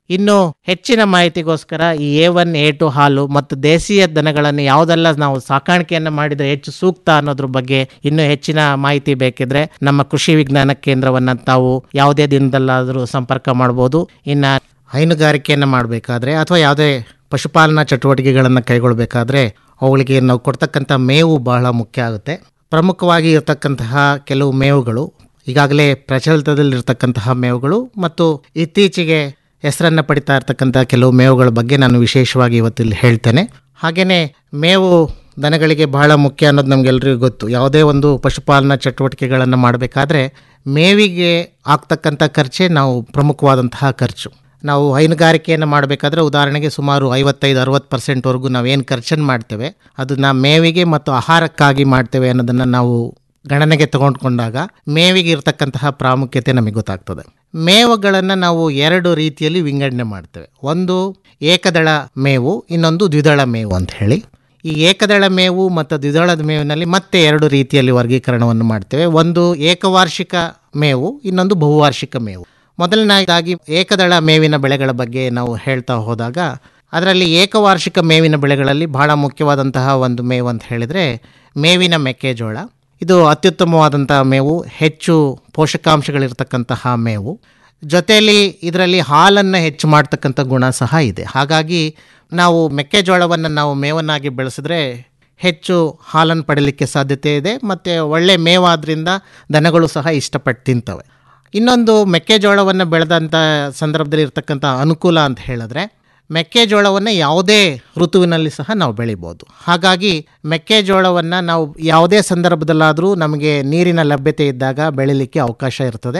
ಇನ್ನು ಹೆಚ್ಚಿನ ಮಾಹಿತಿಗೋಸ್ಕರ ಈ ಎ ಒನ್ ಎ ಟು ಹಾಲು ಮತ್ತು ದೇಶೀಯ ದನಗಳನ್ನು ಯಾವುದೆಲ್ಲ ನಾವು ಸಾಕಾಣಿಕೆಯನ್ನು ಮಾಡಿದರೆ ಹೆಚ್ಚು ಸೂಕ್ತ ಅನ್ನೋದ್ರ ಬಗ್ಗೆ ಇನ್ನೂ ಹೆಚ್ಚಿನ ಮಾಹಿತಿ ಬೇಕಿದ್ರೆ ನಮ್ಮ ಕೃಷಿ ವಿಜ್ಞಾನ ಕೇಂದ್ರವನ್ನು ತಾವು ಯಾವುದೇ ದಿನದಲ್ಲಾದರೂ ಸಂಪರ್ಕ ಮಾಡ್ಬೋದು ಇನ್ನು ಹೈನುಗಾರಿಕೆಯನ್ನು ಮಾಡಬೇಕಾದ್ರೆ ಅಥವಾ ಯಾವುದೇ ಪಶುಪಾಲನಾ ಚಟುವಟಿಕೆಗಳನ್ನು ಕೈಗೊಳ್ಳಬೇಕಾದ್ರೆ ಅವುಗಳಿಗೆ ನಾವು ಕೊಡ್ತಕ್ಕಂಥ ಮೇವು ಬಹಳ ಮುಖ್ಯ ಆಗುತ್ತೆ ಪ್ರಮುಖವಾಗಿ ಇರತಕ್ಕಂತಹ ಕೆಲವು ಮೇವುಗಳು ಈಗಾಗಲೇ ಪ್ರಚಲಿತದಲ್ಲಿರ್ತಕ್ಕಂತಹ ಮೇವುಗಳು ಮತ್ತು ಇತ್ತೀಚೆಗೆ ಹೆಸರನ್ನು ಪಡಿತಾ ಇರ್ತಕ್ಕಂಥ ಕೆಲವು ಮೇವುಗಳ ಬಗ್ಗೆ ನಾನು ವಿಶೇಷವಾಗಿ ಇವತ್ತಿಲ್ಲಿ ಹೇಳ್ತೇನೆ ಹಾಗೆಯೇ ಮೇವು ದನಗಳಿಗೆ ಬಹಳ ಮುಖ್ಯ ಅನ್ನೋದು ನಮಗೆಲ್ಲರಿಗೂ ಗೊತ್ತು ಯಾವುದೇ ಒಂದು ಪಶುಪಾಲನಾ ಚಟುವಟಿಕೆಗಳನ್ನು ಮಾಡಬೇಕಾದ್ರೆ ಮೇವಿಗೆ ಆಗ್ತಕ್ಕಂಥ ಖರ್ಚೇ ನಾವು ಪ್ರಮುಖವಾದಂತಹ ಖರ್ಚು ನಾವು ಹೈನುಗಾರಿಕೆಯನ್ನು ಮಾಡಬೇಕಾದ್ರೆ ಉದಾಹರಣೆಗೆ ಸುಮಾರು ಐವತ್ತೈದು ಅರವತ್ತು ಪರ್ಸೆಂಟ್ವರೆಗೂ ನಾವು ಏನು ಖರ್ಚನ್ನು ಮಾಡ್ತೇವೆ ಅದನ್ನು ಮೇವಿಗೆ ಮತ್ತು ಆಹಾರಕ್ಕಾಗಿ ಮಾಡ್ತೇವೆ ಅನ್ನೋದನ್ನು ನಾವು ಗಣನೆಗೆ ತಗೊಂಡ್ಕೊಂಡಾಗ ಮೇವಿಗೆ ಇರತಕ್ಕಂತಹ ಪ್ರಾಮುಖ್ಯತೆ ನಮಗೆ ಗೊತ್ತಾಗ್ತದೆ ಮೇವುಗಳನ್ನು ನಾವು ಎರಡು ರೀತಿಯಲ್ಲಿ ವಿಂಗಡಣೆ ಮಾಡ್ತೇವೆ ಒಂದು ಏಕದಳ ಮೇವು ಇನ್ನೊಂದು ದ್ವಿದಳ ಮೇವು ಅಂತ ಹೇಳಿ ಈ ಏಕದಳ ಮೇವು ಮತ್ತು ದ್ವಿದಳದ ಮೇವಿನಲ್ಲಿ ಮತ್ತೆ ಎರಡು ರೀತಿಯಲ್ಲಿ ವರ್ಗೀಕರಣವನ್ನು ಮಾಡ್ತೇವೆ ಒಂದು ಏಕವಾರ್ಷಿಕ ಮೇವು ಇನ್ನೊಂದು ಬಹುವಾರ್ಷಿಕ ಮೇವು ಮೊದಲನೇದಾಗಿ ಏಕದಳ ಮೇವಿನ ಬೆಳೆಗಳ ಬಗ್ಗೆ ನಾವು ಹೇಳ್ತಾ ಹೋದಾಗ ಅದರಲ್ಲಿ ಏಕವಾರ್ಷಿಕ ಮೇವಿನ ಬೆಳೆಗಳಲ್ಲಿ ಬಹಳ ಮುಖ್ಯವಾದಂತಹ ಒಂದು ಮೇವು ಅಂತ ಹೇಳಿದರೆ ಮೇವಿನ ಮೆಕ್ಕೆಜೋಳ ಇದು ಅತ್ಯುತ್ತಮವಾದಂತಹ ಮೇವು ಹೆಚ್ಚು ಪೋಷಕಾಂಶಗಳಿರ್ತಕ್ಕಂತಹ ಮೇವು ಜೊತೆಯಲ್ಲಿ ಇದರಲ್ಲಿ ಹಾಲನ್ನು ಹೆಚ್ಚು ಮಾಡ್ತಕ್ಕಂಥ ಗುಣ ಸಹ ಇದೆ ಹಾಗಾಗಿ ನಾವು ಮೆಕ್ಕೆಜೋಳವನ್ನು ನಾವು ಮೇವನ್ನಾಗಿ ಬೆಳೆಸಿದ್ರೆ ಹೆಚ್ಚು ಹಾಲನ್ನು ಪಡೀಲಿಕ್ಕೆ ಸಾಧ್ಯತೆ ಇದೆ ಮತ್ತು ಒಳ್ಳೆ ಮೇವಾದ್ರಿಂದ ದನಗಳು ಸಹ ಇಷ್ಟಪಟ್ಟು ತಿಂತವೆ ಇನ್ನೊಂದು ಮೆಕ್ಕೆಜೋಳವನ್ನು ಬೆಳೆದಂಥ ಸಂದರ್ಭದಲ್ಲಿ ಇರ್ತಕ್ಕಂಥ ಅನುಕೂಲ ಅಂತ ಹೇಳಿದ್ರೆ ಮೆಕ್ಕೆಜೋಳವನ್ನು ಯಾವುದೇ ಋತುವಿನಲ್ಲಿ ಸಹ ನಾವು ಬೆಳಿಬೋದು ಹಾಗಾಗಿ ಮೆಕ್ಕೆಜೋಳವನ್ನು ನಾವು ಯಾವುದೇ ಸಂದರ್ಭದಲ್ಲಾದರೂ ನಮಗೆ ನೀರಿನ ಲಭ್ಯತೆ ಇದ್ದಾಗ ಬೆಳಿಲಿಕ್ಕೆ ಅವಕಾಶ ಇರ್ತದೆ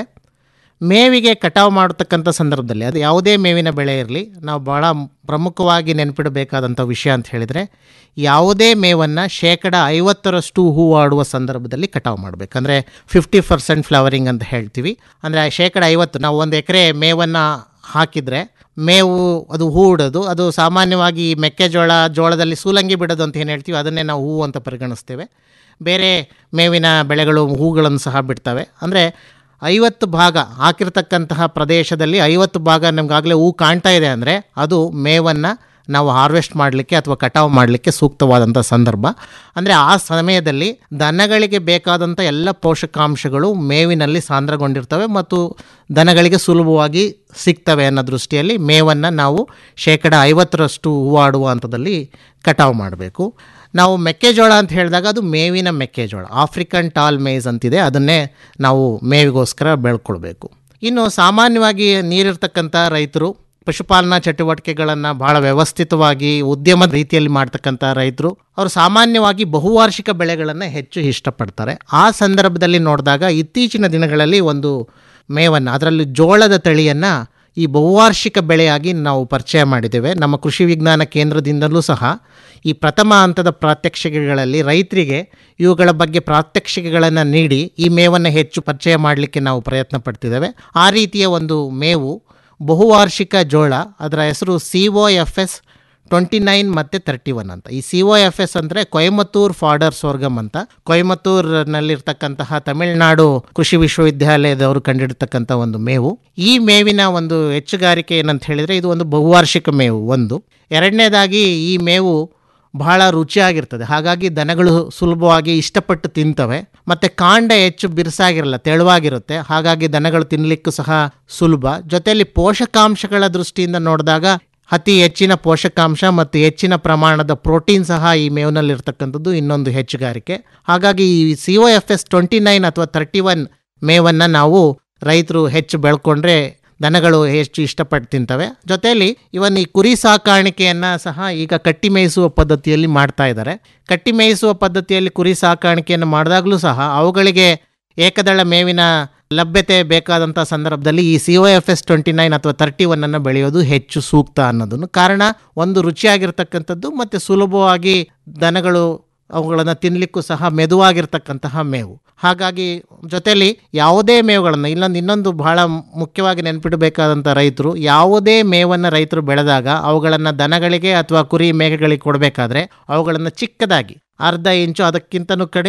ಮೇವಿಗೆ ಕಟಾವು ಮಾಡತಕ್ಕಂಥ ಸಂದರ್ಭದಲ್ಲಿ ಅದು ಯಾವುದೇ ಮೇವಿನ ಬೆಳೆ ಇರಲಿ ನಾವು ಭಾಳ ಪ್ರಮುಖವಾಗಿ ನೆನಪಿಡಬೇಕಾದಂಥ ವಿಷಯ ಅಂತ ಹೇಳಿದರೆ ಯಾವುದೇ ಮೇವನ್ನು ಶೇಕಡ ಐವತ್ತರಷ್ಟು ಹೂವಾಡುವ ಸಂದರ್ಭದಲ್ಲಿ ಕಟಾವು ಮಾಡಬೇಕು ಅಂದರೆ ಫಿಫ್ಟಿ ಪರ್ಸೆಂಟ್ ಫ್ಲವರಿಂಗ್ ಅಂತ ಹೇಳ್ತೀವಿ ಅಂದರೆ ಶೇಕಡ ಐವತ್ತು ನಾವು ಒಂದು ಎಕರೆ ಮೇವನ್ನು ಹಾಕಿದರೆ ಮೇವು ಅದು ಹೂ ಇಡೋದು ಅದು ಸಾಮಾನ್ಯವಾಗಿ ಈ ಮೆಕ್ಕೆಜೋಳ ಜೋಳದಲ್ಲಿ ಸೂಲಂಗಿ ಬಿಡೋದು ಅಂತ ಏನು ಹೇಳ್ತೀವಿ ಅದನ್ನೇ ನಾವು ಹೂವು ಅಂತ ಪರಿಗಣಿಸ್ತೇವೆ ಬೇರೆ ಮೇವಿನ ಬೆಳೆಗಳು ಹೂಗಳನ್ನು ಸಹ ಬಿಡ್ತವೆ ಅಂದರೆ ಐವತ್ತು ಭಾಗ ಹಾಕಿರ್ತಕ್ಕಂತಹ ಪ್ರದೇಶದಲ್ಲಿ ಐವತ್ತು ಭಾಗ ನಮಗಾಗಲೇ ಹೂ ಕಾಣ್ತಾ ಇದೆ ಅಂದರೆ ಅದು ಮೇವನ್ನು ನಾವು ಹಾರ್ವೆಸ್ಟ್ ಮಾಡಲಿಕ್ಕೆ ಅಥವಾ ಕಟಾವು ಮಾಡಲಿಕ್ಕೆ ಸೂಕ್ತವಾದಂಥ ಸಂದರ್ಭ ಅಂದರೆ ಆ ಸಮಯದಲ್ಲಿ ದನಗಳಿಗೆ ಬೇಕಾದಂಥ ಎಲ್ಲ ಪೋಷಕಾಂಶಗಳು ಮೇವಿನಲ್ಲಿ ಸಾಂದ್ರಗೊಂಡಿರ್ತವೆ ಮತ್ತು ದನಗಳಿಗೆ ಸುಲಭವಾಗಿ ಸಿಗ್ತವೆ ಅನ್ನೋ ದೃಷ್ಟಿಯಲ್ಲಿ ಮೇವನ್ನು ನಾವು ಶೇಕಡ ಐವತ್ತರಷ್ಟು ಹೂವಾಡುವ ಹಂತದಲ್ಲಿ ಕಟಾವು ಮಾಡಬೇಕು ನಾವು ಮೆಕ್ಕೆಜೋಳ ಅಂತ ಹೇಳಿದಾಗ ಅದು ಮೇವಿನ ಮೆಕ್ಕೆಜೋಳ ಆಫ್ರಿಕನ್ ಟಾಲ್ ಮೇಯ್ಸ್ ಅಂತಿದೆ ಅದನ್ನೇ ನಾವು ಮೇವಿಗೋಸ್ಕರ ಬೆಳ್ಕೊಳ್ಬೇಕು ಇನ್ನು ಸಾಮಾನ್ಯವಾಗಿ ನೀರಿರ್ತಕ್ಕಂಥ ರೈತರು ಪಶುಪಾಲನಾ ಚಟುವಟಿಕೆಗಳನ್ನು ಭಾಳ ವ್ಯವಸ್ಥಿತವಾಗಿ ಉದ್ಯಮದ ರೀತಿಯಲ್ಲಿ ಮಾಡ್ತಕ್ಕಂಥ ರೈತರು ಅವರು ಸಾಮಾನ್ಯವಾಗಿ ಬಹುವಾರ್ಷಿಕ ಬೆಳೆಗಳನ್ನು ಹೆಚ್ಚು ಇಷ್ಟಪಡ್ತಾರೆ ಆ ಸಂದರ್ಭದಲ್ಲಿ ನೋಡಿದಾಗ ಇತ್ತೀಚಿನ ದಿನಗಳಲ್ಲಿ ಒಂದು ಮೇವನ್ನು ಅದರಲ್ಲಿ ಜೋಳದ ತಳಿಯನ್ನು ಈ ಬಹುವಾರ್ಷಿಕ ಬೆಳೆಯಾಗಿ ನಾವು ಪರಿಚಯ ಮಾಡಿದ್ದೇವೆ ನಮ್ಮ ಕೃಷಿ ವಿಜ್ಞಾನ ಕೇಂದ್ರದಿಂದಲೂ ಸಹ ಈ ಪ್ರಥಮ ಹಂತದ ಪ್ರಾತ್ಯಕ್ಷಿಕೆಗಳಲ್ಲಿ ರೈತರಿಗೆ ಇವುಗಳ ಬಗ್ಗೆ ಪ್ರಾತ್ಯಕ್ಷಿಕೆಗಳನ್ನು ನೀಡಿ ಈ ಮೇವನ್ನು ಹೆಚ್ಚು ಪರಿಚಯ ಮಾಡಲಿಕ್ಕೆ ನಾವು ಪ್ರಯತ್ನ ಪಡ್ತಿದ್ದೇವೆ ಆ ರೀತಿಯ ಒಂದು ಮೇವು ಬಹುವಾರ್ಷಿಕ ಜೋಳ ಅದರ ಹೆಸರು C O F S twenty nine ಮತ್ತು ತರ್ಟಿ ಒನ್ ಅಂತ ಈ ಸಿ ಒ ಎಫ್ ಎಸ್ ಅಂದರೆ ಕೊಯಮತ್ತೂರ್ ಫಾಡರ್ ಸೋರ್ಗಮ್ ಅಂತ ಕೊಯಮತ್ತೂರ್ನಲ್ಲಿರ್ತಕ್ಕಂತಹ ತಮಿಳುನಾಡು ಕೃಷಿ ವಿಶ್ವವಿದ್ಯಾಲಯದವರು ಕಂಡಿಡ್ತಕ್ಕಂಥ ಒಂದು ಮೇವು ಈ ಮೇವಿನ ಒಂದು ಹೆಚ್ಚುಗಾರಿಕೆ ಏನಂತ ಹೇಳಿದರೆ ಇದು ಒಂದು ಬಹುವಾರ್ಷಿಕ ಮೇವು ಒಂದು ಎರಡನೇದಾಗಿ ಈ ಮೇವು ಬಹಳ ರುಚಿಯಾಗಿರ್ತದೆ ಹಾಗಾಗಿ ದನಗಳು ಸುಲಭವಾಗಿ ಇಷ್ಟಪಟ್ಟು ತಿಂತವೆ ಮತ್ತು ಕಾಂಡ ಹೆಚ್ಚು ಬಿರುಸಾಗಿರಲ್ಲ ತೆಳುವಾಗಿರುತ್ತೆ ಹಾಗಾಗಿ ದನಗಳು ತಿನ್ನಲಿಕ್ಕೂ ಸಹ ಸುಲಭ ಜೊತೆಯಲ್ಲಿ ಪೋಷಕಾಂಶಗಳ ದೃಷ್ಟಿಯಿಂದ ನೋಡಿದಾಗ ಅತಿ ಹೆಚ್ಚಿನ ಪೋಷಕಾಂಶ ಮತ್ತು ಹೆಚ್ಚಿನ ಪ್ರಮಾಣದ ಪ್ರೋಟೀನ್ ಸಹ ಈ ಮೇವಿನಲ್ಲಿರ್ತಕ್ಕಂಥದ್ದು ಇನ್ನೊಂದು ಹೆಚ್ಚುಗಾರಿಕೆ ಹಾಗಾಗಿ ಈ C O F S twenty nine ಅಥವಾ ತರ್ಟಿ ಒನ್ ಮೇವನ್ನು ನಾವು ರೈತರು ಹೆಚ್ಚು ಬೆಳ್ಕೊಂಡ್ರೆ ದನಗಳು ಹೆಚ್ಚು ಇಷ್ಟಪಟ್ಟು ತಿಂತವೆ ಜೊತೆಯಲ್ಲಿ ಇವನ್ ಈ ಕುರಿ ಸಾಕಾಣಿಕೆಯನ್ನು ಸಹ ಈಗ ಕಟ್ಟಿ ಮೇಯಿಸುವ ಪದ್ಧತಿಯಲ್ಲಿ ಮಾಡ್ತಾ ಇದ್ದಾರೆ ಕಟ್ಟಿ ಮೇಯಿಸುವ ಪದ್ಧತಿಯಲ್ಲಿ ಕುರಿ ಸಾಕಾಣಿಕೆಯನ್ನು ಮಾಡಿದಾಗಲೂ ಸಹ ಅವುಗಳಿಗೆ ಏಕದಳ ಮೇವಿನ ಲಭ್ಯತೆ ಬೇಕಾದಂಥ ಸಂದರ್ಭದಲ್ಲಿ ಈ C O F S twenty nine ಅಥವಾ ತರ್ಟಿ ಒನ್ನನ್ನು ಬೆಳೆಯೋದು ಹೆಚ್ಚು ಸೂಕ್ತ ಅನ್ನೋದನ್ನು ಕಾರಣ ಒಂದು ರುಚಿಯಾಗಿರ್ತಕ್ಕಂಥದ್ದು ಮತ್ತು ಸುಲಭವಾಗಿ ದನಗಳು ಅವುಗಳನ್ನು ತಿನ್ನಲಿಕ್ಕೂ ಸಹ ಮೆದುವಾಗಿರ್ತಕ್ಕಂತಹ ಮೇವು ಹಾಗಾಗಿ ಜೊತೆಯಲ್ಲಿ ಯಾವುದೇ ಮೇವುಗಳನ್ನು ಇಲ್ಲೊಂದು ಇನ್ನೊಂದು ಬಹಳ ಮುಖ್ಯವಾಗಿ ನೆನಪಿಡಬೇಕಾದಂಥ ರೈತರು ಯಾವುದೇ ಮೇವನ್ನು ರೈತರು ಬೆಳೆದಾಗ ಅವುಗಳನ್ನು ದನಗಳಿಗೆ ಅಥವಾ ಕುರಿ ಮೇಕೆಗಳಿಗೆ ಕೊಡಬೇಕಾದ್ರೆ ಅವುಗಳನ್ನು ಚಿಕ್ಕದಾಗಿ ಅರ್ಧ ಇಂಚು ಅದಕ್ಕಿಂತನೂ ಕಡಿಮೆ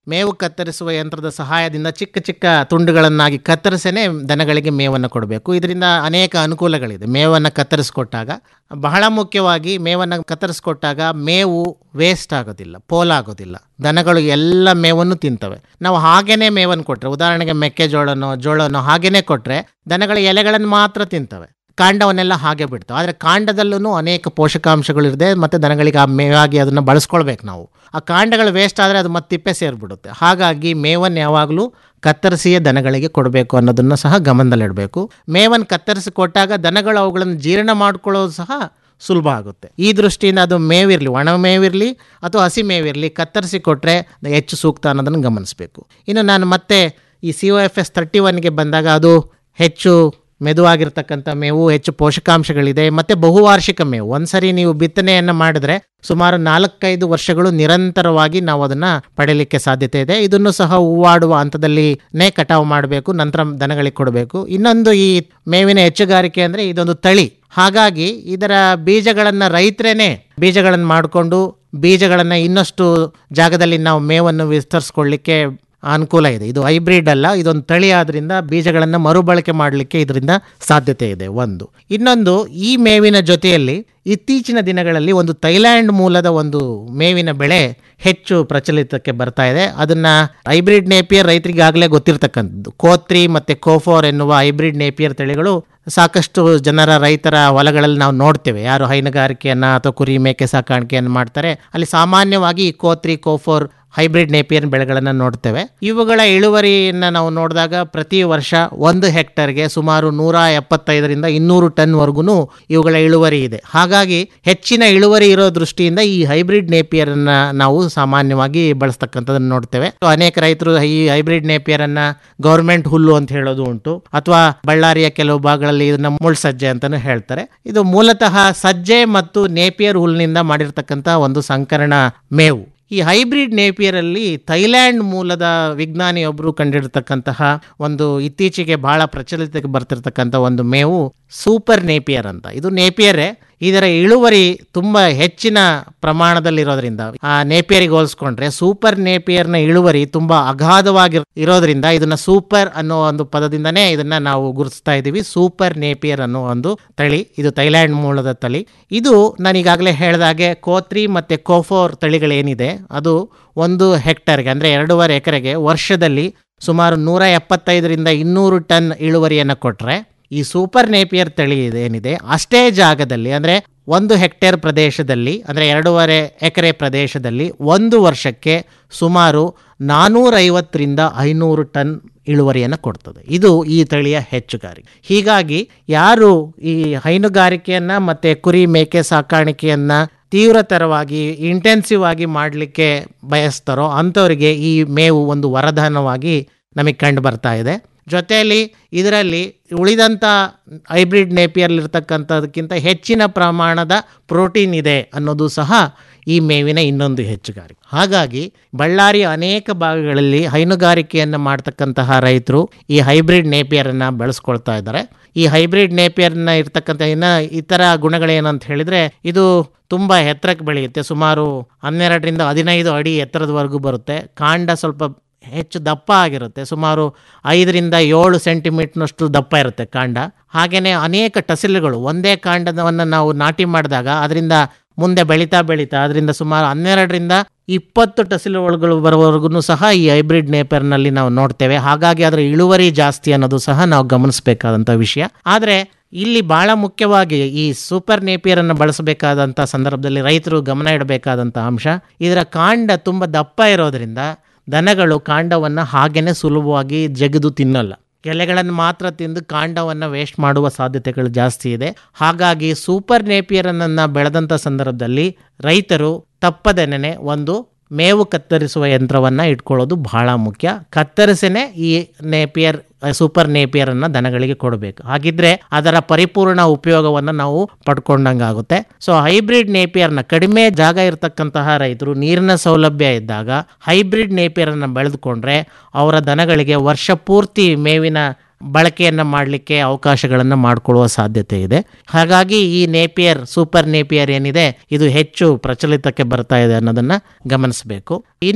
ಮೇವು ಕತ್ತರಿಸುವ ಯಂತ್ರದ ಸಹಾಯದಿಂದ ಚಿಕ್ಕ ಚಿಕ್ಕ ತುಂಡುಗಳನ್ನಾಗಿ ಕತ್ತರಿಸೇನೆ ದನಗಳಿಗೆ ಮೇವನ್ನು ಕೊಡಬೇಕು ಇದರಿಂದ ಅನೇಕ ಅನುಕೂಲಗಳಿದೆ ಮೇವನ್ನು ಕತ್ತರಿಸ್ಕೊಟ್ಟಾಗ ಬಹಳ ಮುಖ್ಯವಾಗಿ ಮೇವನ್ನು ಕತ್ತರಿಸ್ಕೊಟ್ಟಾಗ ಮೇವು ವೇಸ್ಟ್ ಆಗೋದಿಲ್ಲ ಪೋಲಾಗೋದಿಲ್ಲ ದನಗಳು ಎಲ್ಲ ಮೇವನ್ನು ತಿಂತವೆ ನಾವು ಹಾಗೇನೆ ಮೇವನ್ನು ಕೊಟ್ಟರೆ ಉದಾಹರಣೆಗೆ ಮೆಕ್ಕೆಜೋಳನೋ ಜೋಳನೋ ಹಾಗೇನೆ ಕೊಟ್ಟರೆ ದನಗಳ ಎಲೆಗಳನ್ನು ಮಾತ್ರ ತಿಂತವೆ ಕಾಂಡವನ್ನೆಲ್ಲ ಹಾಗೆ ಬಿಡ್ತಾವೆ ಆದರೆ ಕಾಂಡದಲ್ಲೂ ಅನೇಕ ಪೋಷಕಾಂಶಗಳಿದೆ ಮತ್ತು ದನಗಳಿಗೆ ಆ ಮೇವಾಗಿ ಅದನ್ನು ಬಳಸ್ಕೊಳ್ಬೇಕು ನಾವು ಆ ಕಾಂಡಗಳು ವೇಸ್ಟ್ ಆದರೆ ಅದು ಮತ್ತೆ ತಿಪ್ಪೆ ಸೇರಿಬಿಡುತ್ತೆ ಹಾಗಾಗಿ ಮೇವನ್ನು ಯಾವಾಗಲೂ ಕತ್ತರಿಸಿಯೇ ದನಗಳಿಗೆ ಕೊಡಬೇಕು ಅನ್ನೋದನ್ನು ಸಹ ಗಮನದಲ್ಲಿಡಬೇಕು ಮೇವನ್ನು ಕತ್ತರಿಸಿ ಕೊಟ್ಟಾಗ ದನಗಳು ಅವುಗಳನ್ನು ಜೀರ್ಣ ಮಾಡ್ಕೊಳ್ಳೋದು ಸಹ ಸುಲಭ ಆಗುತ್ತೆ ಈ ದೃಷ್ಟಿಯಿಂದ ಅದು ಮೇವಿರಲಿ ಒಣ ಮೇವಿರಲಿ ಅಥವಾ ಹಸಿ ಮೇವಿರಲಿ ಕತ್ತರಿಸಿ ಕೊಟ್ಟರೆ ಹೆಚ್ಚು ಸೂಕ್ತ ಅನ್ನೋದನ್ನು ಗಮನಿಸಬೇಕು ಇನ್ನು ನಾನು ಮತ್ತೆ ಈ C O F S thirty ಒನ್ಗೆ ಬಂದಾಗ ಅದು ಹೆಚ್ಚು ಮೆದುವಾಗಿರ್ತಕ್ಕಂಥ ಮೇವು ಹೆಚ್ಚು ಪೋಷಕಾಂಶಗಳಿದೆ ಮತ್ತು ಬಹುವಾರ್ಷಿಕ ಮೇವು ಒಂದ್ಸರಿ ನೀವು ಬಿತ್ತನೆಯನ್ನು ಮಾಡಿದ್ರೆ ಸುಮಾರು ನಾಲ್ಕೈದು ವರ್ಷಗಳು ನಿರಂತರವಾಗಿ ನಾವು ಅದನ್ನು ಪಡೆಯಲಿಕ್ಕೆ ಸಾಧ್ಯತೆ ಇದೆ ಇದನ್ನು ಸಹ ಹೂವಾಡುವ ಹಂತದಲ್ಲಿನೇ ಕಟಾವು ಮಾಡಬೇಕು ನಂತರ ದನಗಳಿಗೆ ಕೊಡಬೇಕು ಇನ್ನೊಂದು ಈ ಮೇವಿನ ಹೆಚ್ಚುಗಾರಿಕೆ ಅಂದರೆ ಇದೊಂದು ತಳಿ ಹಾಗಾಗಿ ಇದರ ಬೀಜಗಳನ್ನು ರೈತರೇನೆ ಬೀಜಗಳನ್ನು ಮಾಡಿಕೊಂಡು ಬೀಜಗಳನ್ನು ಇನ್ನಷ್ಟು ಜಾಗದಲ್ಲಿ ನಾವು ಮೇವನ್ನು ವಿಸ್ತರಿಸ್ಕೊಳ್ಳಿಕ್ಕೆ ಅನುಕೂಲ ಇದೆ ಇದು ಹೈಬ್ರಿಡ್ ಅಲ್ಲ ಇದೊಂದು ತಳಿ ಆದ್ರಿಂದ ಬೀಜಗಳನ್ನು ಮರುಬಳಕೆ ಮಾಡಲಿಕ್ಕೆ ಇದರಿಂದ ಸಾಧ್ಯತೆ ಇದೆ ಒಂದು ಇನ್ನೊಂದು ಈ ಮೇವಿನ ಜೊತೆಯಲ್ಲಿ ಇತ್ತೀಚಿನ ದಿನಗಳಲ್ಲಿ ಒಂದು ಥೈಲ್ಯಾಂಡ್ ಮೂಲದ ಒಂದು ಮೇವಿನ ಬೆಳೆ ಹೆಚ್ಚು ಪ್ರಚಲಿತಕ್ಕೆ ಬರ್ತಾ ಇದೆ ಅದನ್ನ ಹೈಬ್ರಿಡ್ ನೇಪಿಯರ್ ರೈತರಿಗೆ ಆಗಲೇ ಗೊತ್ತಿರತಕ್ಕಂಥದ್ದು ಕೋತ್ರಿ ಮತ್ತೆ ಕೋಫೋರ್ ಎನ್ನುವ ಹೈಬ್ರಿಡ್ ನೇಪಿಯರ್ ತಳಿಗಳು ಸಾಕಷ್ಟು ಜನರ ರೈತರ ಹೊಲಗಳಲ್ಲಿ ನಾವು ನೋಡ್ತೇವೆ ಯಾರು ಹೈನುಗಾರಿಕೆಯನ್ನ ಅಥವಾ ಕುರಿ ಮೇಕೆ ಸಾಕಾಣಿಕೆಯನ್ನು ಮಾಡ್ತಾರೆ ಅಲ್ಲಿ ಸಾಮಾನ್ಯವಾಗಿ ಈ ಕೋತ್ರಿ ಕೋಫೋರ್ ಹೈಬ್ರಿಡ್ ನೇಪಿಯರ್ ಬೆಳೆಗಳನ್ನು ನೋಡ್ತೇವೆ ಇವುಗಳ ಇಳುವರಿಯನ್ನು ನಾವು ನೋಡಿದಾಗ ಪ್ರತಿ ವರ್ಷ ಒಂದು ಹೆಕ್ಟರ್ಗೆ ಸುಮಾರು ನೂರ ಎಪ್ಪತ್ತೈದರಿಂದ ಇನ್ನೂರು ಟನ್ವರೆಗೂ ಇವುಗಳ ಇಳುವರಿ ಇದೆ ಹಾಗಾಗಿ ಹೆಚ್ಚಿನ ಇಳುವರಿ ಇರೋ ದೃಷ್ಟಿಯಿಂದ ಈ ಹೈಬ್ರಿಡ್ ನೇಪಿಯರನ್ನ ನಾವು ಸಾಮಾನ್ಯವಾಗಿ ಬಳಸ್ತಕ್ಕಂಥದ್ದನ್ನು ನೋಡ್ತೇವೆ ಅನೇಕ ರೈತರು ಈ ಹೈಬ್ರಿಡ್ ನೇಪಿಯರನ್ನ ಗೌರ್ಮೆಂಟ್ ಹುಲ್ಲು ಅಂತ ಹೇಳೋದು ಉಂಟು ಅಥವಾ ಬಳ್ಳಾರಿಯ ಕೆಲವು ಭಾಗಗಳಲ್ಲಿ ಇದನ್ನ ಮುಳ್ ಸಜ್ಜೆ ಅಂತಾನು ಹೇಳ್ತಾರೆ ಇದು ಮೂಲತಃ ಸಜ್ಜೆ ಮತ್ತು ನೇಪಿಯರ್ ಹುಲ್ಲಿನಿಂದ ಮಾಡಿರ್ತಕ್ಕಂಥ ಒಂದು ಸಂಕರಣ ಮೇವು ಈ ಹೈಬ್ರಿಡ್ ನೇಪಿಯರಲ್ಲಿ ಥೈಲ್ಯಾಂಡ್ ಮೂಲದ ವಿಜ್ಞಾನಿಯೊಬ್ಬರು ಕಂಡಿರ್ತಕ್ಕಂತಹ ಒಂದು ಇತ್ತೀಚೆಗೆ ಬಹಳ ಪ್ರಚಲಿತಕ್ಕೆ ಬರ್ತಿರ್ತಕ್ಕಂಥ ಒಂದು ಮೇವು ಸೂಪರ್ ನೇಪಿಯರ್ ಅಂತ ಇದು ನೇಪಿಯರೇ ಇದರ ಇಳುವರಿ ತುಂಬ ಹೆಚ್ಚಿನ ಪ್ರಮಾಣದಲ್ಲಿರೋದ್ರಿಂದ ಆ ನೇಪಿಯರಿಗೆ ಹೋಲಿಸ್ಕೊಂಡ್ರೆ ಸೂಪರ್ ನೇಪಿಯರ್ನ ಇಳುವರಿ ತುಂಬ ಅಗಾಧವಾಗಿ ಇರೋದ್ರಿಂದ ಇದನ್ನ ಸೂಪರ್ ಅನ್ನೋ ಒಂದು ಪದದಿಂದನೇ ಇದನ್ನ ನಾವು ಗುರುತಿಸ್ತಾ ಇದ್ದೀವಿ ಸೂಪರ್ ನೇಪಿಯರ್ ಅನ್ನೋ ಒಂದು ತಳಿ ಇದು ಥೈಲ್ಯಾಂಡ್ ಮೂಲದ ತಳಿ ಇದು ನಾನೀಗಾಗಲೇ ಹೇಳಿದಾಗೆ ಕೋತ್ರಿ ಮತ್ತೆ ಕೋಫೋರ್ ತಳಿಗಳೇನಿದೆ ಅದು ಒಂದು ಹೆಕ್ಟರ್ಗೆ ಅಂದರೆ ಎರಡೂವರೆ ಎಕರೆಗೆ ವರ್ಷದಲ್ಲಿ ಸುಮಾರು ನೂರ ಎಪ್ಪತ್ತೈದರಿಂದ ಇನ್ನೂರು ಟನ್ ಇಳುವರಿಯನ್ನು ಕೊಟ್ಟರೆ ಈ ಸೂಪರ್ ನೇಪಿಯರ್ ತಳಿ ಏನಿದೆ ಅಷ್ಟೇ ಜಾಗದಲ್ಲಿ ಅಂದರೆ ಒಂದು ಹೆಕ್ಟೇರ್ ಪ್ರದೇಶದಲ್ಲಿ ಅಂದರೆ ಎರಡೂವರೆ ಎಕರೆ ಪ್ರದೇಶದಲ್ಲಿ ಒಂದು ವರ್ಷಕ್ಕೆ ಸುಮಾರು ನಾನ್ನೂರೈವತ್ತರಿಂದ ಐನೂರು ಟನ್ ಇಳುವರಿಯನ್ನು ಕೊಡ್ತದೆ ಇದು ಈ ತಳಿಯ ಹೆಚ್ಚುಗಾರಿಕೆ ಹೀಗಾಗಿ ಯಾರು ಈ ಹೈನುಗಾರಿಕೆಯನ್ನು ಮತ್ತು ಕುರಿ ಮೇಕೆ ಸಾಕಾಣಿಕೆಯನ್ನು ತೀವ್ರತರವಾಗಿ ಇಂಟೆನ್ಸಿವ್ ಆಗಿ ಮಾಡಲಿಕ್ಕೆ ಬಯಸ್ತಾರೋ ಅಂಥವರಿಗೆ ಈ ಮೇವು ಒಂದು ವರದಾನವಾಗಿ ನಮಗೆ ಕಂಡು ಬರ್ತಾ ಇದೆ ಜೊತೆಯಲ್ಲಿ ಇದರಲ್ಲಿ ಉಳಿದಂಥ ಹೈಬ್ರಿಡ್ ನೇಪಿಯರ್ಲಿರ್ತಕ್ಕಂಥದಕ್ಕಿಂತ ಹೆಚ್ಚಿನ ಪ್ರಮಾಣದ ಪ್ರೋಟೀನ್ ಇದೆ ಅನ್ನೋದು ಸಹ ಈ ಮೇವಿನ ಇನ್ನೊಂದು ಹೆಚ್ಚುಗಾರಿಕೆ ಹಾಗಾಗಿ ಬಳ್ಳಾರಿಯ ಅನೇಕ ಭಾಗಗಳಲ್ಲಿ ಹೈನುಗಾರಿಕೆಯನ್ನು ಮಾಡ್ತಕ್ಕಂತಹ ರೈತರು ಈ ಹೈಬ್ರಿಡ್ ನೇಪಿಯರನ್ನು ಬೆಳೆಸ್ಕೊಳ್ತಾ ಇದ್ದಾರೆ ಈ ಹೈಬ್ರಿಡ್ ನೇಪಿಯರ್ನ ಇರ್ತಕ್ಕಂಥ ಇನ್ನು ಇತರ ಗುಣಗಳೇನಂತ ಹೇಳಿದರೆ ಇದು ತುಂಬ ಎತ್ತರಕ್ಕೆ ಬೆಳೆಯುತ್ತೆ ಸುಮಾರು ಹನ್ನೆರಡರಿಂದ ಹದಿನೈದು ಅಡಿ ಎತ್ತರದವರೆಗೂ ಬರುತ್ತೆ ಕಾಂಡ ಸ್ವಲ್ಪ ಹೆಚ್ಚು ದಪ್ಪ ಆಗಿರುತ್ತೆ ಸುಮಾರು ಐದರಿಂದ ಏಳು ಸೆಂಟಿಮೀಟ್ರ್ನಷ್ಟು ದಪ್ಪ ಇರುತ್ತೆ ಕಾಂಡ ಹಾಗೆಯೇ ಅನೇಕ ಟಸಿಲುಗಳು ಒಂದೇ ಕಾಂಡವನ್ನು ನಾವು ನಾಟಿ ಮಾಡಿದಾಗ ಅದರಿಂದ ಮುಂದೆ ಬೆಳೀತಾ ಬೆಳೀತಾ ಅದರಿಂದ ಸುಮಾರು ಹನ್ನೆರಡರಿಂದ ಇಪ್ಪತ್ತು ಟಸಿಲುಗಳು ಬರುವವರೆಗೂ ಸಹ ಈ ಹೈಬ್ರಿಡ್ ನೇಪರ್ನಲ್ಲಿ ನಾವು ನೋಡ್ತೇವೆ ಹಾಗಾಗಿ ಅದರ ಇಳುವರಿ ಜಾಸ್ತಿ ಅನ್ನೋದು ಸಹ ನಾವು ಗಮನಿಸಬೇಕಾದಂಥ ವಿಷಯ ಆದರೆ ಇಲ್ಲಿ ಬಹಳ ಮುಖ್ಯವಾಗಿ ಈ ಸೂಪರ್ ನೇಪಿಯರನ್ನು ಬಳಸಬೇಕಾದಂಥ ಸಂದರ್ಭದಲ್ಲಿ ರೈತರು ಗಮನ ಇಡಬೇಕಾದಂಥ ಅಂಶ ಇದರ ಕಾಂಡ ತುಂಬ ದಪ್ಪ ಇರೋದ್ರಿಂದ ದನಗಳು ಕಾಂಡವನ್ನು ಹಾಗೇನೆ ಸುಲಭವಾಗಿ ಜಗಿದು ತಿನ್ನಲ್ಲ ಎಲೆಗಳನ್ನು ಮಾತ್ರ ತಿಂದು ಕಾಂಡವನ್ನು ವೇಸ್ಟ್ ಮಾಡುವ ಸಾಧ್ಯತೆಗಳು ಜಾಸ್ತಿ ಇದೆ ಹಾಗಾಗಿ ಸೂಪರ್ ನೇಪಿಯರನ್ನು ಬೆಳೆದಂಥ ಸಂದರ್ಭದಲ್ಲಿ ರೈತರು ತಪ್ಪದೆನೆ ಒಂದು ಮೇವು ಕತ್ತರಿಸುವ ಯಂತ್ರವನ್ನು ಇಟ್ಕೊಳ್ಳೋದು ಬಹಳ ಮುಖ್ಯ ಕತ್ತರಿಸೇನೆ ಈ ನೇಪಿಯರ್ ಸೂಪರ್ ನೇಪಿಯರನ್ನು ದನಗಳಿಗೆ ಕೊಡಬೇಕು ಹಾಗಿದ್ರೆ ಅದರ ಪರಿಪೂರ್ಣ ಉಪಯೋಗವನ್ನು ನಾವು ಪಡ್ಕೊಂಡಂಗಾಗುತ್ತೆ ಸೊ ಹೈಬ್ರಿಡ್ ನೇಪಿಯರ್ನ ಕಡಿಮೆ ಜಾಗ ಇರತಕ್ಕಂತಹ ರೈತರು ನೀರಿನ ಸೌಲಭ್ಯ ಇದ್ದಾಗ ಹೈಬ್ರಿಡ್ ನೇಪಿಯರನ್ನು ಬೆಳೆದುಕೊಂಡ್ರೆ ಅವರ ದನಗಳಿಗೆ ವರ್ಷ ಪೂರ್ತಿ ಮೇವಿನ ಬಳಕೆಯನ್ನು ಮಾಡಲಿಕ್ಕೆ ಅವಕಾಶಗಳನ್ನು ಮಾಡಿಕೊಳ್ಳುವ ಸಾಧ್ಯತೆ ಇದೆ ಹಾಗಾಗಿ ಈ ನೇಪಿಯರ್ ಸೂಪರ್ ನೇಪಿಯರ್ ಏನಿದೆ ಇದು ಹೆಚ್ಚು ಪ್ರಚಲಿತಕ್ಕೆ ಬರ್ತಾ ಇದೆ ಅನ್ನೋದನ್ನು ಗಮನಿಸಬೇಕು ಇನ್ನು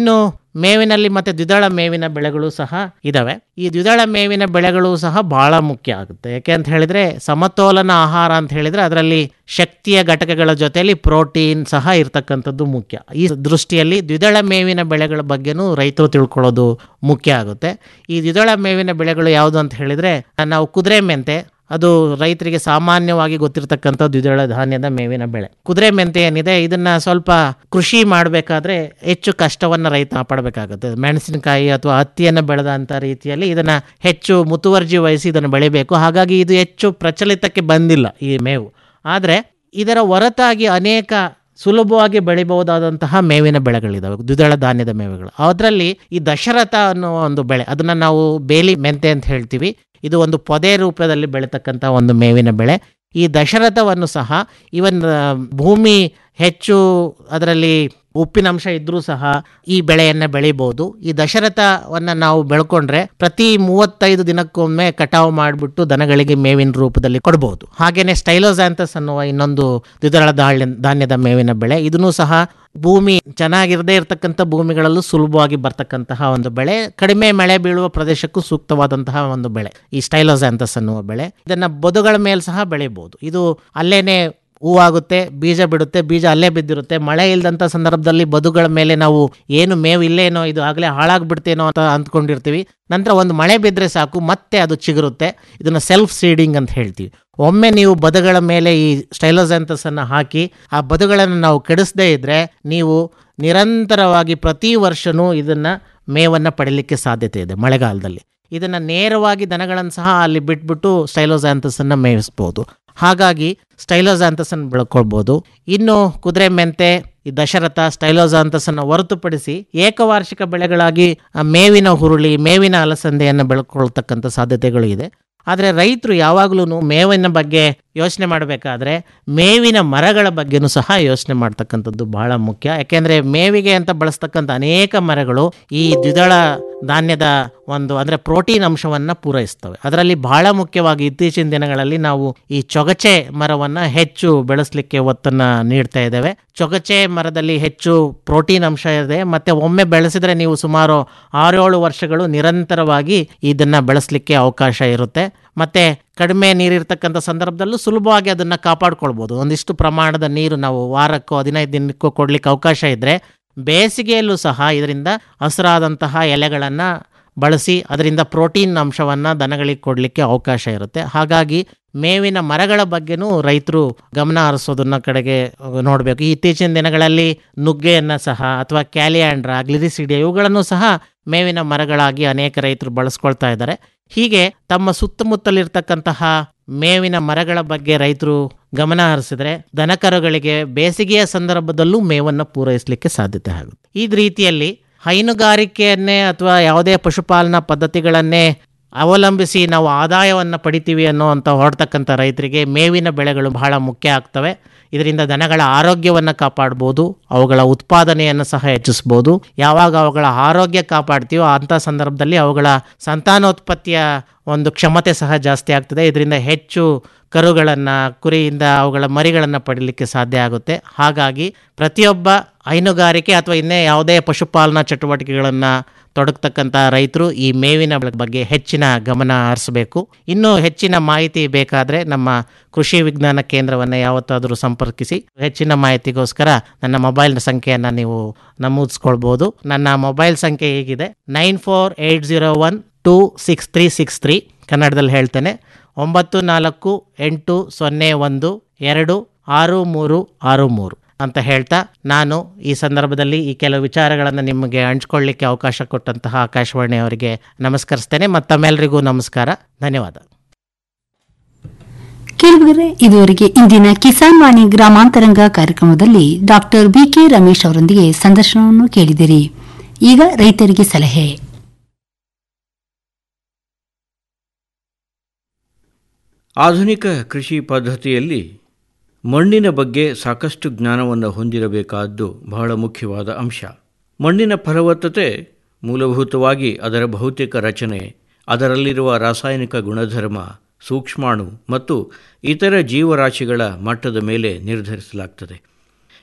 ಮೇವಿನಲ್ಲಿ ಮತ್ತೆ ದ್ವಿದಳ ಮೇವಿನ ಬೆಳೆಗಳು ಸಹ ಇದಾವೆ ಈ ದ್ವಿದಳ ಮೇವಿನ ಬೆಳೆಗಳು ಸಹ ಬಹಳ ಮುಖ್ಯ ಆಗುತ್ತೆ ಯಾಕೆ ಅಂತ ಹೇಳಿದ್ರೆ ಸಮತೋಲನ ಆಹಾರ ಅಂತ ಹೇಳಿದ್ರೆ ಅದರಲ್ಲಿ ಶಕ್ತಿಯ ಘಟಕಗಳ ಜೊತೆಯಲ್ಲಿ ಪ್ರೋಟೀನ್ ಸಹ ಇರ್ತಕ್ಕಂಥದ್ದು ಮುಖ್ಯ ಈ ದೃಷ್ಟಿಯಲ್ಲಿ ದ್ವಿದಳ ಮೇವಿನ ಬೆಳೆಗಳ ಬಗ್ಗೆನೂ ರೈತರು ತಿಳ್ಕೊಳ್ಳೋದು ಮುಖ್ಯ ಆಗುತ್ತೆ ಈ ದ್ವಿದಳ ಮೇವಿನ ಬೆಳೆಗಳು ಯಾವುದು ಅಂತ ಹೇಳಿದ್ರೆ ನಾವು ಕುದುರೆ ಮೆಂತೆ ಅದು ರೈತರಿಗೆ ಸಾಮಾನ್ಯವಾಗಿ ಗೊತ್ತಿರತಕ್ಕಂಥ ದ್ವಿದಳ ಧಾನ್ಯದ ಮೇವಿನ ಬೆಳೆ ಕುದುರೆ ಮೆಂತೆ ಏನಿದೆ ಇದನ್ನ ಸ್ವಲ್ಪ ಕೃಷಿ ಮಾಡಬೇಕಾದ್ರೆ ಹೆಚ್ಚು ಕಷ್ಟವನ್ನು ರೈತ ಪಡಬೇಕಾಗುತ್ತೆ ಮೆಣಸಿನಕಾಯಿ ಅಥವಾ ಹತ್ತಿಯನ್ನು ಬೆಳೆದಂಥ ರೀತಿಯಲ್ಲಿ ಇದನ್ನ ಹೆಚ್ಚು ಮುತುವರ್ಜಿ ವಹಿಸಿ ಇದನ್ನು ಬೆಳಿಬೇಕು ಹಾಗಾಗಿ ಇದು ಹೆಚ್ಚು ಪ್ರಚಲಿತಕ್ಕೆ ಬಂದಿಲ್ಲ ಈ ಮೇವು ಆದರೆ ಇದರ ಹೊರತಾಗಿ ಅನೇಕ ಸುಲಭವಾಗಿ ಬೆಳಿಬಹುದಾದಂತಹ ಮೇವಿನ ಬೆಳೆಗಳಿದಾವೆ ದ್ವಿದಳ ಧಾನ್ಯದ ಮೇವುಗಳು ಅದರಲ್ಲಿ ಈ ದಶರಥ ಅನ್ನುವ ಒಂದು ಬೆಳೆ ಅದನ್ನ ನಾವು ಬೇಲಿ ಮೆಂತೆ ಅಂತ ಹೇಳ್ತೀವಿ ಇದು ಒಂದು ಪೊದೆ ರೂಪದಲ್ಲಿ ಬೆಳೀತಕ್ಕಂಥ ಒಂದು ಮೇವಿನ ಬೆಳೆ ಈ ದಶರಥವನ್ನು ಸಹ ಇವನ್ ಆ, ಭೂಮಿ ಹೆಚ್ಚು ಅದರಲ್ಲಿ ಉಪ್ಪಿನಂಶ ಇದ್ರೂ ಸಹ ಈ ಬೆಳೆಯನ್ನು ಬೆಳಿಬೋದು ಈ ದಶರಥವನ್ನು ನಾವು ಬೆಳ್ಕೊಂಡ್ರೆ ಪ್ರತಿ ಮೂವತ್ತೈದು ದಿನಕ್ಕೊಮ್ಮೆ ಕಟಾವು ಮಾಡಿಬಿಟ್ಟು ದನಗಳಿಗೆ ಮೇವಿನ ರೂಪದಲ್ಲಿ ಕೊಡ್ಬೋದು ಹಾಗೇನೆ ಸ್ಟೈಲೋಸಾಂಥಸ್ ಅನ್ನುವ ಇನ್ನೊಂದು ದ್ವಿದಳ ಧಾನ್ಯ ಧಾನ್ಯದ ಮೇವಿನ ಬೆಳೆ ಇದನ್ನು ಸಹ ಭೂಮಿ ಚೆನ್ನಾಗಿರದೇ ಇರತಕ್ಕಂಥ ಭೂಮಿಗಳಲ್ಲೂ ಸುಲಭವಾಗಿ ಬರ್ತಕ್ಕಂತಹ ಒಂದು ಬೆಳೆ ಕಡಿಮೆ ಮಳೆ ಬೀಳುವ ಪ್ರದೇಶಕ್ಕೂ ಸೂಕ್ತವಾದಂತಹ ಒಂದು ಬೆಳೆ ಈ ಸ್ಟೈಲೋಸಾಂಥಸ್ ಅನ್ನುವ ಬೆಳೆ ಇದನ್ನ ಬದುಗಳ ಮೇಲೆ ಸಹ ಬೆಳಿಬಹುದು ಇದು ಅಲ್ಲೇನೆ ಹೂವಾಗುತ್ತೆ ಬೀಜ ಬಿಡುತ್ತೆ ಬೀಜ ಅಲ್ಲೇ ಬಿದ್ದಿರುತ್ತೆ ಮಳೆ ಇಲ್ದಂಥ ಸಂದರ್ಭದಲ್ಲಿ ಬದುಗಳ ಮೇಲೆ ನಾವು ಏನು ಮೇವು ಇಲ್ಲೇನೋ ಇದು ಆಗಲೇ ಹಾಳಾಗ್ಬಿಡ್ತೇನೋ ಅಂತ ಅಂದ್ಕೊಂಡಿರ್ತೀವಿ ನಂತರ ಒಂದು ಮಳೆ ಬಿದ್ದರೆ ಸಾಕು ಮತ್ತೆ ಅದು ಚಿಗುರುತ್ತೆ ಇದನ್ನು ಸೆಲ್ಫ್ ಸೀಡಿಂಗ್ ಅಂತ ಹೇಳ್ತೀವಿ ಒಮ್ಮೆ ನೀವು ಬದುಗಳ ಮೇಲೆ ಈ ಸ್ಟೈಲೋಸೆಂಥಸ್ ಅನ್ನು ಹಾಕಿ ಆ ಬದುಗಳನ್ನು ನಾವು ಕೆಡಿಸದೇ ಇದ್ರೆ ನೀವು ನಿರಂತರವಾಗಿ ಪ್ರತಿ ವರ್ಷನೂ ಇದನ್ನ ಮೇವನ್ನು ಪಡೀಲಿಕ್ಕೆ ಸಾಧ್ಯತೆ ಇದೆ ಮಳೆಗಾಲದಲ್ಲಿ ಇದನ್ನ ನೇರವಾಗಿ ದನಗಳನ್ನು ಸಹ ಅಲ್ಲಿ ಬಿಟ್ಬಿಟ್ಟು ಸ್ಟೈಲೋಸಾಂಥಸ್ ಅನ್ನ ಮೇಯಿಸ್ಬೋದು ಹಾಗಾಗಿ ಸ್ಟೈಲೋಸಾಂಥಸ್ ಅನ್ನು ಬೆಳ್ಕೊಳ್ಬೋದು ಇನ್ನು ಕುದುರೆ ಮೆಂತೆ ಈ ದಶರಥ ಸ್ಟೈಲೋಸಾಂಥಸ್ ಅನ್ನು ಹೊರತುಪಡಿಸಿ ಏಕವಾರ್ಷಿಕ ಬೆಳೆಗಳಾಗಿ ಆ ಮೇವಿನ ಹುರುಳಿ ಮೇವಿನ ಅಲಸಂದೆಯನ್ನು ಬೆಳ್ಕೊಳ್ತಕ್ಕಂಥ ಸಾಧ್ಯತೆಗಳು ಇದೆ ಆದರೆ ರೈತರು ಯಾವಾಗಲೂ ಮೇವಿನ ಬಗ್ಗೆ ಯೋಚನೆ ಮಾಡಬೇಕಾದ್ರೆ ಮೇವಿನ ಮರಗಳ ಬಗ್ಗೆನೂ ಸಹ ಯೋಚನೆ ಮಾಡ್ತಕ್ಕಂಥದ್ದು ಬಹಳ ಮುಖ್ಯ ಯಾಕೆಂದರೆ ಮೇವಿಗೆ ಅಂತ ಬಳಸ್ತಕ್ಕಂಥ ಅನೇಕ ಮರಗಳು ಈ ದ್ವಿದಳ ಧಾನ್ಯದ ಒಂದು ಅಂದರೆ ಪ್ರೋಟೀನ್ ಅಂಶವನ್ನು ಪೂರೈಸ್ತವೆ ಅದರಲ್ಲಿ ಬಹಳ ಮುಖ್ಯವಾಗಿ ಇತ್ತೀಚಿನ ದಿನಗಳಲ್ಲಿ ನಾವು ಈ ಚೊಗಚೆ ಮರವನ್ನು ಹೆಚ್ಚು ಬೆಳೆಸಲಿಕ್ಕೆ ಒತ್ತನ್ನು ನೀಡ್ತಾ ಇದ್ದೇವೆ ಚೊಗಚೆ ಮರದಲ್ಲಿ ಹೆಚ್ಚು ಪ್ರೋಟೀನ್ ಅಂಶ ಇದೆ ಮತ್ತು ಒಮ್ಮೆ ಬೆಳೆಸಿದ್ರೆ ನೀವು ಸುಮಾರು ಆರೇಳು ವರ್ಷಗಳು ನಿರಂತರವಾಗಿ ಇದನ್ನು ಬೆಳೆಸಲಿಕ್ಕೆ ಅವಕಾಶ ಇರುತ್ತೆ ಮತ್ತು ಕಡಿಮೆ ನೀರಿರ್ತಕ್ಕಂಥ ಸಂದರ್ಭದಲ್ಲೂ ಸುಲಭವಾಗಿ ಅದನ್ನು ಕಾಪಾಡ್ಕೊಳ್ಬೋದು ಒಂದಿಷ್ಟು ಪ್ರಮಾಣದ ನೀರು ನಾವು ವಾರಕ್ಕೋ ಹದಿನೈದು ದಿನಕ್ಕೋ ಕೊಡಲಿಕ್ಕೆ ಅವಕಾಶ ಇದ್ದರೆ ಬೇಸಿಗೆಯಲ್ಲೂ ಸಹ ಇದರಿಂದ ಹಸಿರಾದಂತಹ ಎಲೆಗಳನ್ನು ಬಳಸಿ ಅದರಿಂದ ಪ್ರೋಟೀನ್ ಅಂಶವನ್ನು ದನಗಳಿಗೆ ಕೊಡಲಿಕ್ಕೆ ಅವಕಾಶ ಇರುತ್ತೆ ಹಾಗಾಗಿ ಮೇವಿನ ಮರಗಳ ಬಗ್ಗೆನೂ ರೈತರು ಗಮನ ಹರಿಸೋದನ್ನ ಕಡೆಗೆ ನೋಡಬೇಕು ಈ ಇತ್ತೀಚಿನ ದಿನಗಳಲ್ಲಿ ನುಗ್ಗೆಯನ್ನು ಸಹ ಅಥವಾ ಕ್ಯಾಲಿಯಾಂಡ್ರ ಗ್ಲಿರಿಸಿಡಿಯ ಇವುಗಳನ್ನು ಸಹ ಮೇವಿನ ಮರಗಳಾಗಿ ಅನೇಕ ರೈತರು ಬಳಸ್ಕೊಳ್ತಾ ಇದ್ದಾರೆ ಹೀಗೆ ತಮ್ಮ ಸುತ್ತಮುತ್ತಲಿರ್ತಕ್ಕಂತಹ ಮೇವಿನ ಮರಗಳ ಬಗ್ಗೆ ರೈತರು ಗಮನ ಹರಿಸಿದ್ರೆ ದನಕರುಗಳಿಗೆ ಬೇಸಿಗೆಯ ಸಂದರ್ಭದಲ್ಲೂ ಮೇವನ್ನು ಪೂರೈಸಲಿಕ್ಕೆ ಸಾಧ್ಯತೆ ಆಗುತ್ತೆ ಈ ರೀತಿಯಲ್ಲಿ ಹೈನುಗಾರಿಕೆಯನ್ನೇ ಅಥವಾ ಯಾವುದೇ ಪಶುಪಾಲನಾ ಪದ್ಧತಿಗಳನ್ನೇ ಅವಲಂಬಿಸಿ ನಾವು ಆದಾಯವನ್ನು ಪಡಿತೀವಿ ಅನ್ನೋವಂಥ ಹೊರಡ್ತಕ್ಕಂಥ ರೈತರಿಗೆ ಮೇವಿನ ಬೆಳೆಗಳು ಬಹಳ ಮುಖ್ಯ ಆಗ್ತವೆ ಇದರಿಂದ ದನಗಳ ಆರೋಗ್ಯವನ್ನು ಕಾಪಾಡ್ಬೋದು ಅವುಗಳ ಉತ್ಪಾದನೆಯನ್ನು ಸಹ ಹೆಚ್ಚಿಸ್ಬೋದು ಯಾವಾಗ ಅವುಗಳ ಆರೋಗ್ಯ ಕಾಪಾಡ್ತೀವೋ ಅಂಥ ಸಂದರ್ಭದಲ್ಲಿ ಅವುಗಳ ಸಂತಾನೋತ್ಪತ್ತಿಯ ಒಂದು ಕ್ಷಮತೆ ಸಹ ಜಾಸ್ತಿ ಆಗ್ತದೆ ಇದರಿಂದ ಹೆಚ್ಚು ಕರುಗಳನ್ನು ಕುರಿಯಿಂದ ಅವುಗಳ ಮರಿಗಳನ್ನು ಪಡೀಲಿಕ್ಕೆ ಸಾಧ್ಯ ಆಗುತ್ತೆ ಹಾಗಾಗಿ ಪ್ರತಿಯೊಬ್ಬ ಹೈನುಗಾರಿಕೆ ಅಥವಾ ಇನ್ನೇ ಯಾವುದೇ ಪಶುಪಾಲನಾ ಚಟುವಟಿಕೆಗಳನ್ನು ತೊಡಗ್ತಕ್ಕಂಥ ರೈತರು ಈ ಮೇವಿನ ಬಗ್ಗೆ ಹೆಚ್ಚಿನ ಗಮನ ಹರಿಸಬೇಕು ಇನ್ನೂ ಹೆಚ್ಚಿನ ಮಾಹಿತಿ ಬೇಕಾದರೆ ನಮ್ಮ ಕೃಷಿ ವಿಜ್ಞಾನ ಕೇಂದ್ರವನ್ನು ಯಾವತ್ತಾದರೂ ಸಂಪರ್ಕಿಸಿ ಹೆಚ್ಚಿನ ಮಾಹಿತಿಗೋಸ್ಕರ ನನ್ನ ಮೊಬೈಲ್ ಸಂಖ್ಯೆಯನ್ನು ನೀವು ನಮೂದಿಸ್ಕೊಳ್ಬೋದು ನನ್ನ ಮೊಬೈಲ್ ಸಂಖ್ಯೆ ಹೀಗಿದೆ nine four eight zero one two six three six three ಕನ್ನಡದಲ್ಲಿ ಹೇಳ್ತೇನೆ ಒಂಬತ್ತು ನಾಲ್ಕು ಎಂಟು ಸೊನ್ನೆ ಒಂದು ಎರಡು ಆರು ಮೂರು ಆರು ಮೂರು ಅಂತ ಹೇಳ್ತಾ ನಾನು ಈ ಸಂದರ್ಭದಲ್ಲಿ ಈ ಕೆಲವು ವಿಚಾರಗಳನ್ನು ನಿಮಗೆ ಹಂಚ್ಕೊಳ್ಳಿಕ್ಕೆ ಅವಕಾಶ ಕೊಟ್ಟಂತಹ ಆಕಾಶವಾಣಿ ಅವರಿಗೆ ನಮಸ್ಕರಿಸ್ತೇನೆ ಮತ್ತಮ್ಮೆಲ್ಲರಿಗೂ ನಮಸ್ಕಾರ ಧನ್ಯವಾದ ಕೇಳಿದರೆ ಇದುವರೆಗೆ ಇಂದಿನ ಕಿಸಾನ್ ವಾಣಿ ಗ್ರಾಮಾಂತರಂಗ ಕಾರ್ಯಕ್ರಮದಲ್ಲಿ ಡಾಕ್ಟರ್ ಬಿಕೆ ರಮೇಶ್ ಅವರೊಂದಿಗೆ ಸಂದರ್ಶನವನ್ನು ಕೇಳಿದಿರಿ ಈಗ ರೈತರಿಗೆ ಸಲಹೆ ಆಧುನಿಕ ಕೃಷಿ ಪದ್ಧತಿಯಲ್ಲಿ ಮಣ್ಣಿನ ಬಗ್ಗೆ ಸಾಕಷ್ಟು ಜ್ಞಾನವನ್ನು ಹೊಂದಿರಬೇಕಾದ್ದು ಬಹಳ ಮುಖ್ಯವಾದ ಅಂಶ ಮಣ್ಣಿನ ಫಲವತ್ತತೆ ಮೂಲಭೂತವಾಗಿ ಅದರ ಭೌತಿಕ ರಚನೆ ಅದರಲ್ಲಿರುವ ರಾಸಾಯನಿಕ ಗುಣಧರ್ಮ ಸೂಕ್ಷ್ಮಾಣು ಮತ್ತು ಇತರ ಜೀವರಾಶಿಗಳ ಮಟ್ಟದ ಮೇಲೆ ನಿರ್ಧರಿಸಲಾಗ್ತದೆ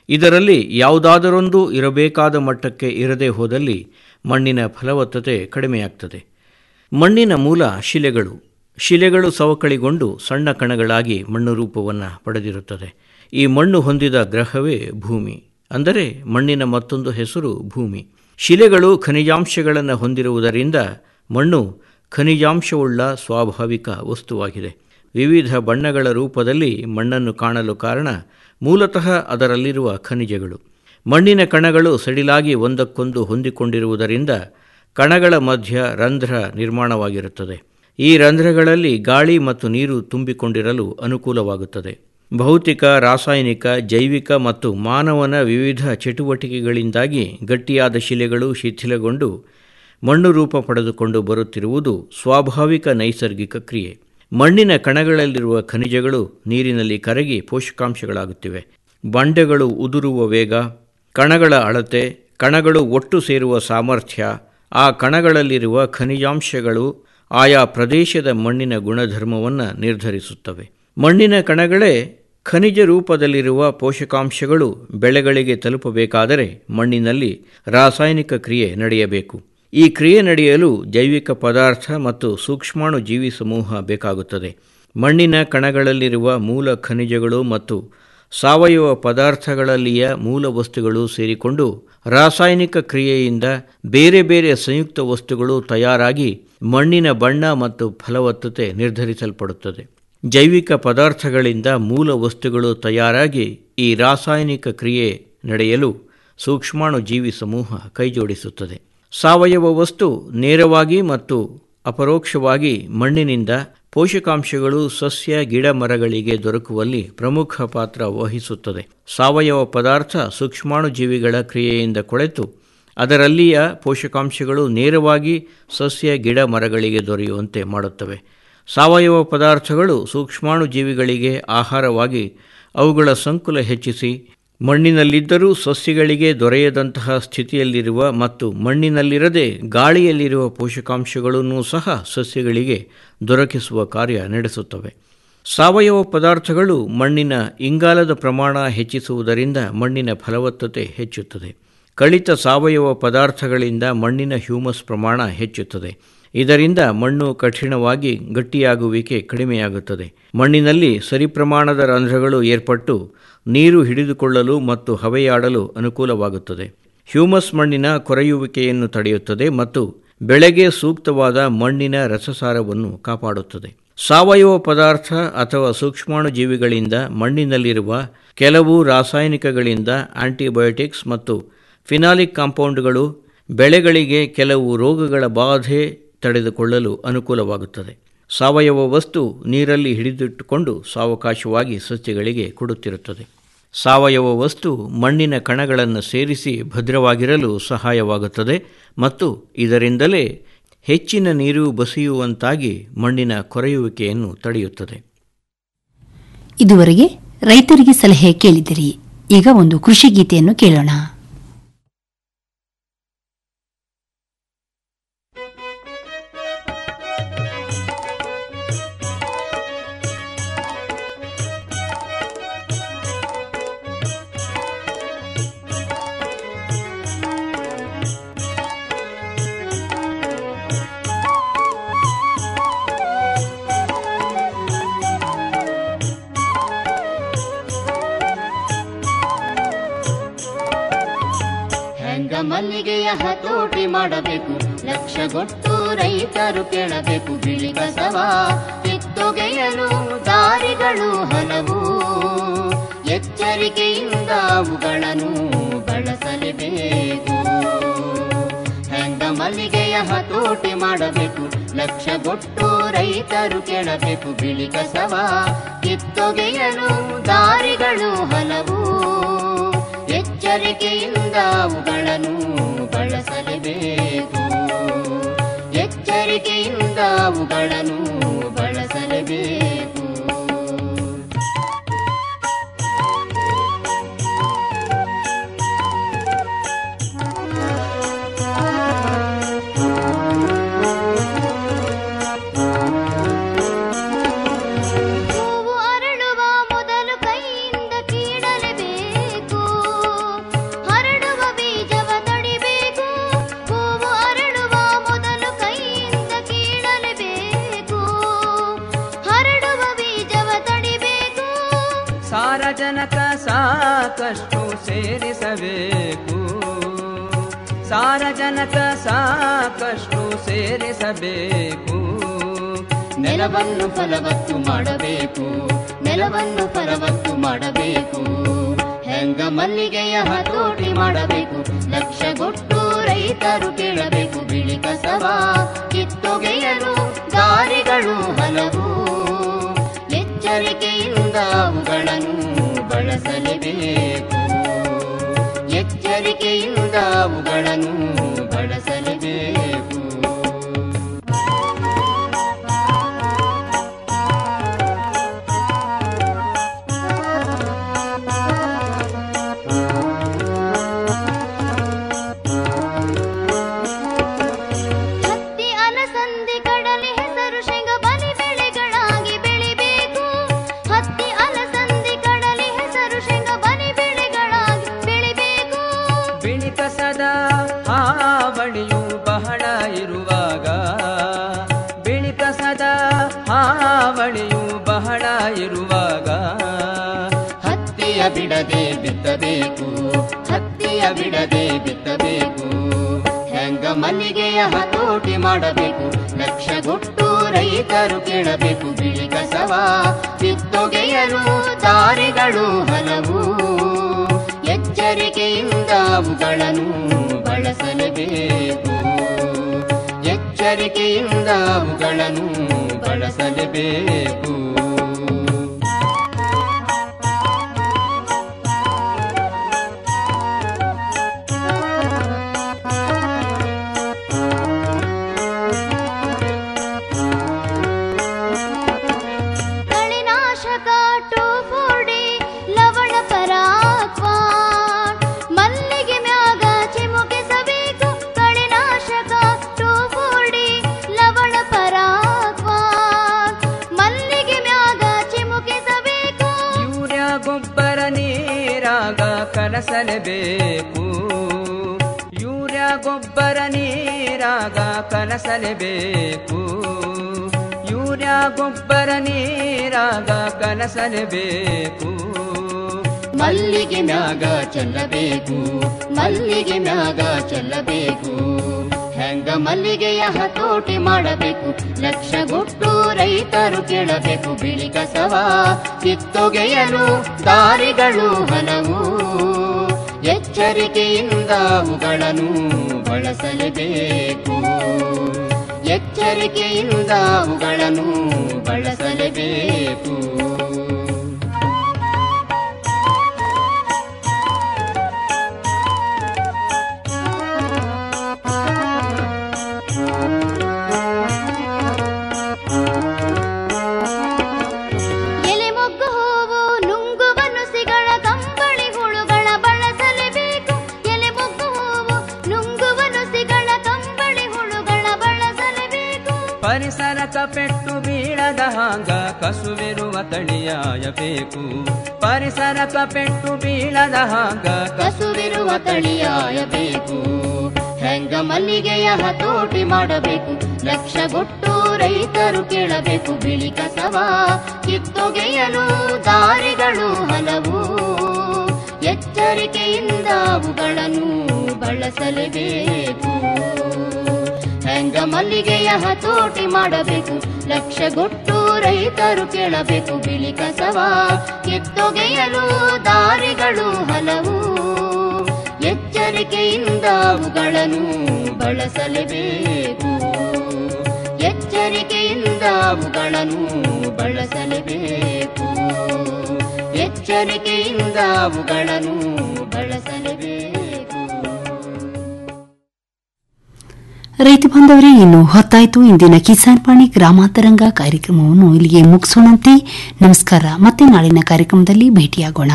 ಇದರಲ್ಲಿ ಯಾವುದಾದರೊಂದು ಇರಬೇಕಾದ ಮಟ್ಟಕ್ಕೆ ಇರದೇ ಹೋದಲ್ಲಿ ಮಣ್ಣಿನ ಫಲವತ್ತತೆ ಕಡಿಮೆಯಾಗ್ತದೆ ಮಣ್ಣಿನ ಮೂಲ ಶಿಲೆಗಳು ಶಿಲೆಗಳು ಸವಕಳಿಗೊಂಡು ಸಣ್ಣ ಕಣಗಳಾಗಿ ಮಣ್ಣು ರೂಪವನ್ನು ಪಡೆದಿರುತ್ತದೆ ಈ ಮಣ್ಣು ಹೊಂದಿದ ಗ್ರಹವೇ ಭೂಮಿ ಅಂದರೆ ಮಣ್ಣಿನ ಮತ್ತೊಂದು ಹೆಸರು ಭೂಮಿ ಶಿಲೆಗಳು ಖನಿಜಾಂಶಗಳನ್ನು ಹೊಂದಿರುವುದರಿಂದ ಮಣ್ಣು ಖನಿಜಾಂಶವುಳ್ಳ ಸ್ವಾಭಾವಿಕ ವಸ್ತುವಾಗಿದೆ ವಿವಿಧ ಬಣ್ಣಗಳ ರೂಪದಲ್ಲಿ ಮಣ್ಣನ್ನು ಕಾಣಲು ಕಾರಣ ಮೂಲತಃ ಅದರಲ್ಲಿರುವ ಖನಿಜಗಳು ಮಣ್ಣಿನ ಕಣಗಳು ಸಡಿಲಾಗಿ ಒಂದಕ್ಕೊಂದು ಹೊಂದಿಕೊಂಡಿರುವುದರಿಂದ ಕಣಗಳ ಮಧ್ಯ ರಂಧ್ರ ನಿರ್ಮಾಣವಾಗಿರುತ್ತದೆ ಈ ರಂಧ್ರಗಳಲ್ಲಿ ಗಾಳಿ ಮತ್ತು ನೀರು ತುಂಬಿಕೊಂಡಿರಲು ಅನುಕೂಲವಾಗುತ್ತದೆ ಭೌತಿಕ ರಾಸಾಯನಿಕ ಜೈವಿಕ ಮತ್ತು ಮಾನವನ ವಿವಿಧ ಚಟುವಟಿಕೆಗಳಿಂದಾಗಿ ಗಟ್ಟಿಯಾದ ಶಿಲೆಗಳು ಶಿಥಿಲಗೊಂಡು ಮಣ್ಣು ರೂಪ ಪಡೆದುಕೊಂಡು ಬರುತ್ತಿರುವುದು ಸ್ವಾಭಾವಿಕ ನೈಸರ್ಗಿಕ ಕ್ರಿಯೆ ಮಣ್ಣಿನ ಕಣಗಳಲ್ಲಿರುವ ಖನಿಜಗಳು ನೀರಿನಲ್ಲಿ ಕರಗಿ ಪೋಷಕಾಂಶಗಳಾಗುತ್ತಿವೆ ಬಂಡೆಗಳು ಉದುರುವ ವೇಗ ಕಣಗಳ ಅಳತೆ ಕಣಗಳು ಒಟ್ಟು ಸೇರುವ ಸಾಮರ್ಥ್ಯ ಆ ಕಣಗಳಲ್ಲಿರುವ ಖನಿಜಾಂಶಗಳು ಆಯಾ ಪ್ರದೇಶದ ಮಣ್ಣಿನ ಗುಣಧರ್ಮವನ್ನು ನಿರ್ಧರಿಸುತ್ತವೆ ಮಣ್ಣಿನ ಕಣಗಳೇ ಖನಿಜ ರೂಪದಲ್ಲಿರುವ ಪೋಷಕಾಂಶಗಳು ಬೆಳೆಗಳಿಗೆ ತಲುಪಬೇಕಾದರೆ ಮಣ್ಣಿನಲ್ಲಿ ರಾಸಾಯನಿಕ ಕ್ರಿಯೆ ನಡೆಯಬೇಕು ಈ ಕ್ರಿಯೆ ನಡೆಯಲು ಜೈವಿಕ ಪದಾರ್ಥ ಮತ್ತು ಸೂಕ್ಷ್ಮಾಣು ಜೀವಿ ಸಮೂಹ ಬೇಕಾಗುತ್ತದೆ ಮಣ್ಣಿನ ಕಣಗಳಲ್ಲಿರುವ ಮೂಲ ಖನಿಜಗಳು ಮತ್ತು ಸಾವಯವ ಪದಾರ್ಥಗಳಲ್ಲಿಯ ಮೂಲ ವಸ್ತುಗಳು ಸೇರಿಕೊಂಡು ರಾಸಾಯನಿಕ ಕ್ರಿಯೆಯಿಂದ ಬೇರೆ ಬೇರೆ ಸಂಯುಕ್ತ ವಸ್ತುಗಳು ತಯಾರಾಗಿ ಮಣ್ಣಿನ ಬಣ್ಣ ಮತ್ತು ಫಲವತ್ತತೆ ನಿರ್ಧರಿಸಲ್ಪಡುತ್ತದೆ ಜೈವಿಕ ಪದಾರ್ಥಗಳಿಂದ ಮೂಲ ವಸ್ತುಗಳು ತಯಾರಾಗಿ ಈ ರಾಸಾಯನಿಕ ಕ್ರಿಯೆ ನಡೆಯಲು ಸೂಕ್ಷ್ಮಾಣು ಜೀವಿ ಸಮೂಹ ಕೈಜೋಡಿಸುತ್ತದೆ ಸಾವಯವ ವಸ್ತು ನೇರವಾಗಿ ಮತ್ತು ಅಪರೋಕ್ಷವಾಗಿ ಮಣ್ಣಿನಿಂದ ಪೋಷಕಾಂಶಗಳು ಸಸ್ಯ ಗಿಡ ಮರಗಳಿಗೆ ದೊರಕುವಲ್ಲಿ ಪ್ರಮುಖ ಪಾತ್ರ ವಹಿಸುತ್ತದೆ ಸಾವಯವ ಪದಾರ್ಥ ಸೂಕ್ಷ್ಮಾಣು ಜೀವಿಗಳ ಕ್ರಿಯೆಯಿಂದ ಕೊಳೆತು ಅದರಲ್ಲಿಯ ಪೋಷಕಾಂಶಗಳು ನೇರವಾಗಿ ಸಸ್ಯ ಗಿಡ ಮರಗಳಿಗೆ ದೊರೆಯುವಂತೆ ಮಾಡುತ್ತವೆ ಸಾವಯವ ಪದಾರ್ಥಗಳು ಸೂಕ್ಷ್ಮಾಣು ಜೀವಿಗಳಿಗೆ ಆಹಾರವಾಗಿ ಅವುಗಳ ಸಂಕುಲ ಹೆಚ್ಚಿಸಿ ಮಣ್ಣಿನಲ್ಲಿದ್ದರೂ ಸಸ್ಯಗಳಿಗೆ ದೊರೆಯದಂತಹ ಸ್ಥಿತಿಯಲ್ಲಿರುವ ಮತ್ತು ಮಣ್ಣಿನಲ್ಲಿರದೆ ಗಾಳಿಯಲ್ಲಿರುವ ಪೋಷಕಾಂಶಗಳನ್ನು ಸಹ ಸಸ್ಯಗಳಿಗೆ ದೊರಕಿಸುವ ಕಾರ್ಯ ನಡೆಸುತ್ತವೆ ಸಾವಯವ ಪದಾರ್ಥಗಳು ಮಣ್ಣಿನ ಇಂಗಾಲದ ಪ್ರಮಾಣ ಹೆಚ್ಚಿಸುವುದರಿಂದ ಮಣ್ಣಿನ ಫಲವತ್ತತೆ ಹೆಚ್ಚುತ್ತದೆ ಕಳಿತ ಸಾವಯವ ಪದಾರ್ಥಗಳಿಂದ ಮಣ್ಣಿನ ಹ್ಯೂಮಸ್ ಪ್ರಮಾಣ ಹೆಚ್ಚುತ್ತದೆ ಇದರಿಂದ ಮಣ್ಣು ಕಠಿಣವಾಗಿ ಗಟ್ಟಿಯಾಗುವಿಕೆ ಕಡಿಮೆಯಾಗುತ್ತದೆ ಮಣ್ಣಿನಲ್ಲಿ ಸರಿಪ್ರಮಾಣದ ರಂಧ್ರಗಳು ಏರ್ಪಟ್ಟು ನೀರು ಹಿಡಿದುಕೊಳ್ಳಲು ಮತ್ತು ಹವೆಯಾಡಲು ಅನುಕೂಲವಾಗುತ್ತದೆ ಹ್ಯೂಮಸ್ ಮಣ್ಣಿನ ಕೊರೆಯುವಿಕೆಯನ್ನು ತಡೆಯುತ್ತದೆ ಮತ್ತು ಬೆಳೆಗೆ ಸೂಕ್ತವಾದ ಮಣ್ಣಿನ ರಸಸಾರವನ್ನು ಕಾಪಾಡುತ್ತದೆ ಸಾವಯವ ಪದಾರ್ಥ ಅಥವಾ ಸೂಕ್ಷ್ಮಾಣು ಜೀವಿಗಳಿಂದ ಮಣ್ಣಿನಲ್ಲಿರುವ ಕೆಲವು ರಾಸಾಯನಿಕಗಳಿಂದ ಆಂಟಿಬಯೋಟಿಕ್ಸ್ ಮತ್ತು ಫಿನಾಲಿಕ್ ಕಾಂಪೌಂಡ್ಗಳು ಬೆಳೆಗಳಿಗೆ ಕೆಲವು ರೋಗಗಳ ಬಾಧೆ ತಡೆದುಕೊಳ್ಳಲು ಅನುಕೂಲವಾಗುತ್ತದೆ ಸಾವಯವ ವಸ್ತು ನೀರಲ್ಲಿ ಹಿಡಿದಿಟ್ಟುಕೊಂಡು ಸಾವಕಾಶವಾಗಿ ಸಸ್ಯಗಳಿಗೆ ಕೊಡುತ್ತಿರುತ್ತದೆ ಸಾವಯವ ವಸ್ತು ಮಣ್ಣಿನ ಕಣಗಳನ್ನು ಸೇರಿಸಿ ಭದ್ರವಾಗಿರಲು ಸಹಾಯವಾಗುತ್ತದೆ ಮತ್ತು ಇದರಿಂದಲೇ ಹೆಚ್ಚಿನ ನೀರು ಬಸಿಯುವಂತಾಗಿ ಮಣ್ಣಿನ ಕೊರೆಯುವಿಕೆಯನ್ನು ತಡೆಯುತ್ತದೆ ಇದುವರೆಗೆ ರೈತರಿಗೆ ಸಲಹೆ ಕೇಳಿದಿರಿ ಈಗ ಒಂದು ಕೃಷಿ ಗೀತೆಯನ್ನು ಕೇಳೋಣ ಹೆಂಗ ಮಲ್ಲಿಗೆಯ ಹತೋಟಿ ಮಾಡಬೇಕು ಲಕ್ಷಗೊಟ್ಟು ರೈತರು ಕೇಳಬೇಕು ಬಿಳಿ ಕಸವ ಕಿತ್ತೊಗೆಯಲು ದಾರಿಗಳು ಹಲವು ಎಚ್ಚರಿಕೆಯಿಂದ ಅವುಗಳನ್ನು ಬಳಸಲೇಬೇಕು ಹೆಂಗ ಮಲ್ಲಿಗೆಯ ಹತೋಟಿ ಮಾಡಬೇಕು ಲಕ್ಷಗೊಟ್ಟು ರೈತರು ಕೇಳಬೇಕು ಬಿಳಿ ಕಸವ ಕಿತ್ತೊಗೆಯಲು ದಾರಿಗಳು ಹಲವು ಎಚ್ಚರಿಕೆಯಿಂದ ಅವುಗಳನ್ನು ಬಳಸಲೇಬೇಕು ಎಚ್ಚರಿಕೆಯಿಂದ ಅವುಗಳನ್ನು ಬಳಸಲೇಬೇಕು ಹೂವು ಅರಳುವ ಮೊದಲು ಕೈಯಿಂದ ಕೀಳಲೇಬೇಕು ಸಾರಜನಕ ಸಾಕಷ್ಟು ಸೇರಿಸಬೇಕು ಸಾರಜನಕ ಸಾಕಷ್ಟು ಸೇರಿಸಬೇಕು ನೆಲವನ್ನು ಫಲವತ್ತು ಮಾಡಬೇಕು ನೆಲವನ್ನು ಫಲವತ್ತು ಮಾಡಬೇಕು ಹೆಂಗ ಮಲ್ಲಿಗೆಯ ಹತೋಟಿ ಮಾಡಬೇಕು ಲಕ್ಷಗೊಟ್ಟು ರೈತರು ಕೇಳಬೇಕು ಬಿಳಿ ಕಸವ ಕಿತ್ತೊಗೆಯಲು ದಾರಿಗಳು ಹಲವು ಎಚ್ಚರಿಕೆಯಿಂದ ಅವುಗಳನ್ನು ಬಳಸಲೇಬೇಕು ಎಚ್ಚರಿಕೆಯಿಂದ ಅವುಗಳನ್ನು ಬಳಸಲೇಬೇಕು ಹತ್ತಿ ಅಲಸಂದಿ ಕಡಲೆ ಹೆಸರು ಶೇಂಗ ಬಲಿ ಬೆಳೆಗಳಾಗಿ ಬೆಳಿಬೇಕು ಹತ್ತಿ ಅಲಸಂದಿ ಕಡಲೆ ಹೆಸರು ಶೇಂಗ ಬಲಿ ಬೆಳೆಗಳಾಗಿ ಬೆಳಿಬೇಕು ಬಿಳಿ ಕಸದ ಹಾವಳಿಯು ಬಹಳ ಇರುವಾಗ ಬಿಳಿ ಕಸದ ಹಾವಳಿಯು ಬಹಳ ಇರುವಾಗ ಹತ್ತಿಯ ಬಿಡದೆ ಬಿತ್ತಬೇಕು ಹತ್ತಿಯ ಬಿಡದೆ ಬಿತ್ತಬೇಕು ಹೆಂಗ ಮಲ್ಲಿಗೆಯ ಹತೋಟಿ ಮಾಡಬೇಕು ಲಕ್ಷಗೊಟ್ಟು ರೈತರು ಕೇಳಬೇಕು ಬಿಳಿ ಕಸವ ಕಿತ್ತೊಗೆಯಲು ದಾರಿಗಳು ಹಲವು ಎಚ್ಚರಿಕೆಯಿಂದ ಅವುಗಳನ್ನು ಬಳಸಲೇಬೇಕು ಎಚ್ಚರಿಕೆಯಿಂದ ಅವುಗಳನ್ನು ಬಳಸಲೇಬೇಕು ಕಳೆನಾಶಕ ಟೋಫೋಡಿ ಲವಣ ಪರಾಕ್ವಾನ್ ಮಲ್ಲಿಗೆ ಮ್ಯಾಗ ಚಿಮುಕಿಸಬೇಕು ಕಳೆನಾಶಕ ಟೋಫೋಡಿ ಲವಣ ಪರಾಕ್ವಾನ್ ಮಲ್ಲಿಗೆ ಮ್ಯಾಗ ಚಿಮುಕಿಸಬೇಕು ಯೂರಿಯಾ ಗೊಬ್ಬರ ನೀರಾಗ ಕಲಸಲೇಬೇಕು ಯೂರಿಯಾ ಗೊಬ್ಬರ ನೀರಾಗ ಕಲಸಲೇಬೇಕು ಯೂರಿಯಾ ಗೊಬ್ಬರ ನೀರಾಗ ಕಲಸಲೇಬೇಕು ಮಲ್ಲಿಗೆ ಮ್ಯಾಗ ಚೆಲ್ಲಬೇಕು ಮಲ್ಲಿಗೆ ಮ್ಯಾಗ ಚೆಲ್ಲಬೇಕು ಹೆಂಗ ಮಲ್ಲಿಗೆಯ ಹತೋಟಿ ಮಾಡಬೇಕು ಲಕ್ಷಗೊಟ್ಟು ರೈತರು ಕೇಳಬೇಕು ಬಿಳಿ ಕಸವ ಕಿತ್ತೊಗೆಯಲು ದಾರಿಗಳು ಹಲವು ಎಚ್ಚರಿಕೆಯಿಂದ ಅವುಗಳನ್ನು ಬಳಸಲೇಬೇಕು ಎಚ್ಚರಿಕೆಯಿಂದ ಅವುಗಳನ್ನು ಬಳಸಲೇಬೇಕು ಎಲೆ ಮೊಗ್ಗು ಹೂವು ನುಂಗುವ ನುಸಿಗಳ ಕಂಬಳಿ ಹುಳುಗಳ ಬಳಸಲೇಬೇಕು ಎಲೆ ಮೊಗ್ಗು ಹೂವು ನುಂಗುವ ನುಸಿಗಳ ಕಂಬಳಿ ಹುಳುಗಳ ಬಳಸಲೇಬೇಕು ಪರಿಸರಕ ಪೆಟ್ಟು ಬೀಳದ ಹಾಂಗ ಕಸುವಿರುವ ತಳಿಯಾಯಬೇಕು ಪರಿಸರಕ ಪೆಟ್ಟು ಬೀಳದ ಹಾಂಗ ಕಸುವಿರುವ ತಳಿಯಾಯಬೇಕು ಹೆಂಗ ಮಲ್ಲಿಗೆಯ ಹತೋಟಿ ಮಾಡಬೇಕು ಲಕ್ಷಗೊಟ್ಟು ರೈತರು ಕೇಳಬೇಕು ಬಿಳಿ ಕಸವ ಕಿತ್ತೊಗೆಯಲು ದಾರಿಗಳು ಹಲವು ಎಚ್ಚರಿಕೆಯಿಂದ ಅವುಗಳನ್ನು ಬಳಸಲೇಬೇಕು ಹೆಂಗ ಮಲ್ಲಿಗೆಯ ಹತೋಟಿ ಮಾಡಬೇಕು ಲಕ್ಷಗೊಟ್ಟು ರೈತರು ಕೇಳಬೇಕು ಬಿಳಿ ಕಸವ ಕಿತ್ತೊಗೆಯಲು ದಾರಿಗಳು ಹಲವು ಎಚ್ಚರಿಕೆಯಿಂದ ಅವುಗಳನ್ನು ಬಳಸಲೇಬೇಕು ಎಚ್ಚರಿಕೆಯಿಂದ ಅವುಗಳನ್ನು ಬಳಸಲೇಬೇಕು ಎಚ್ಚರಿಕೆಯಿಂದ ಅವುಗಳನ್ನು ಬಳಸಲೇಬೇಕು ರೈತ ಬಾಂಧವರೇ ಇನ್ನು ಹೊತ್ತಾಯಿತು ಇಂದಿನ ಕಿಸಾನ್ ಪಾಣಿ ಗ್ರಾಮಾಂತರಂಗ ಕಾರ್ಯಕ್ರಮವನ್ನು ಇಲ್ಲಿಗೆ ಮುಗಿಸೋಣಂತೆ ನಮಸ್ಕಾರ ಮತ್ತೆ ನಾಳಿನ ಕಾರ್ಯಕ್ರಮದಲ್ಲಿ ಭೇಟಿಯಾಗೋಣ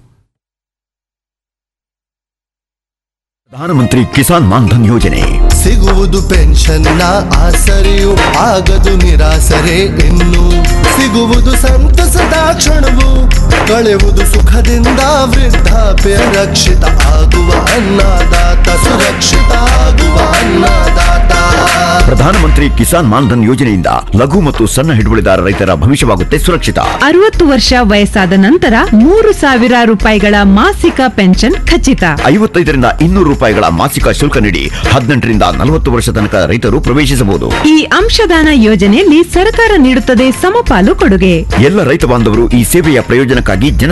ಪ್ರಧಾನಮಂತ್ರಿ ಕಿಸಾನ್ ಮಾನ್ಧನ್ ಯೋಜನೆ ಸಿಗುವುದು ಪೆನ್ಷನ್ನ ಆಸರೆಯು ಆಗದು ನಿರಾಸರೆ ಇನ್ನು ಸಿಗುವುದು ಸಂತಸದ ಕ್ಷಣವು ಕಳೆಯುವುದು ಸುಖದಿಂದ ವೃದ್ಧಾಪ್ಯ ರಕ್ಷಿತ ಆಗುವ ಅನ್ನದಾತ ಸುರಕ್ಷಿತ ಆಗುವ ಅನ್ನದಾತ ಪ್ರಧಾನಮಂತ್ರಿ ಕಿಸಾನ್ ಮಾನ್ಧನ್ ಯೋಜನೆಯಿಂದ ಲಘು ಮತ್ತು ಸಣ್ಣ ಹಿಡುವಳಿದಾರ ರೈತರ ಭವಿಷ್ಯವಾಗುತ್ತೆ ಸುರಕ್ಷಿತ ಅರವತ್ತು ವರ್ಷ ವಯಸ್ಸಾದ ನಂತರ ಮೂರು ಸಾವಿರ ರೂಪಾಯಿಗಳ ಮಾಸಿಕ ಪೆನ್ಷನ್ ಖಚಿತ ಐವತ್ತೈದರಿಂದ ಇನ್ನೂರು ರೂಪಾಯಿಗಳ ಮಾಸಿಕ ಶುಲ್ಕ ನೀಡಿ ಹದಿನೆಂಟರಿಂದ ನಲವತ್ತು ವರ್ಷ ತನಕ ರೈತರು ಪ್ರವೇಶಿಸಬಹುದು ಈ ಅಂಶದಾನ ಯೋಜನೆಯಲ್ಲಿ ಸರ್ಕಾರ ನೀಡುತ್ತದೆ ಸಮಪಾಲು ಕೊಡುಗೆ ಎಲ್ಲ ರೈತ ಬಾಂಧವರು ಈ ಸೇವೆಯ ಪ್ರಯೋಜನಕ್ಕಾಗಿ ಜನ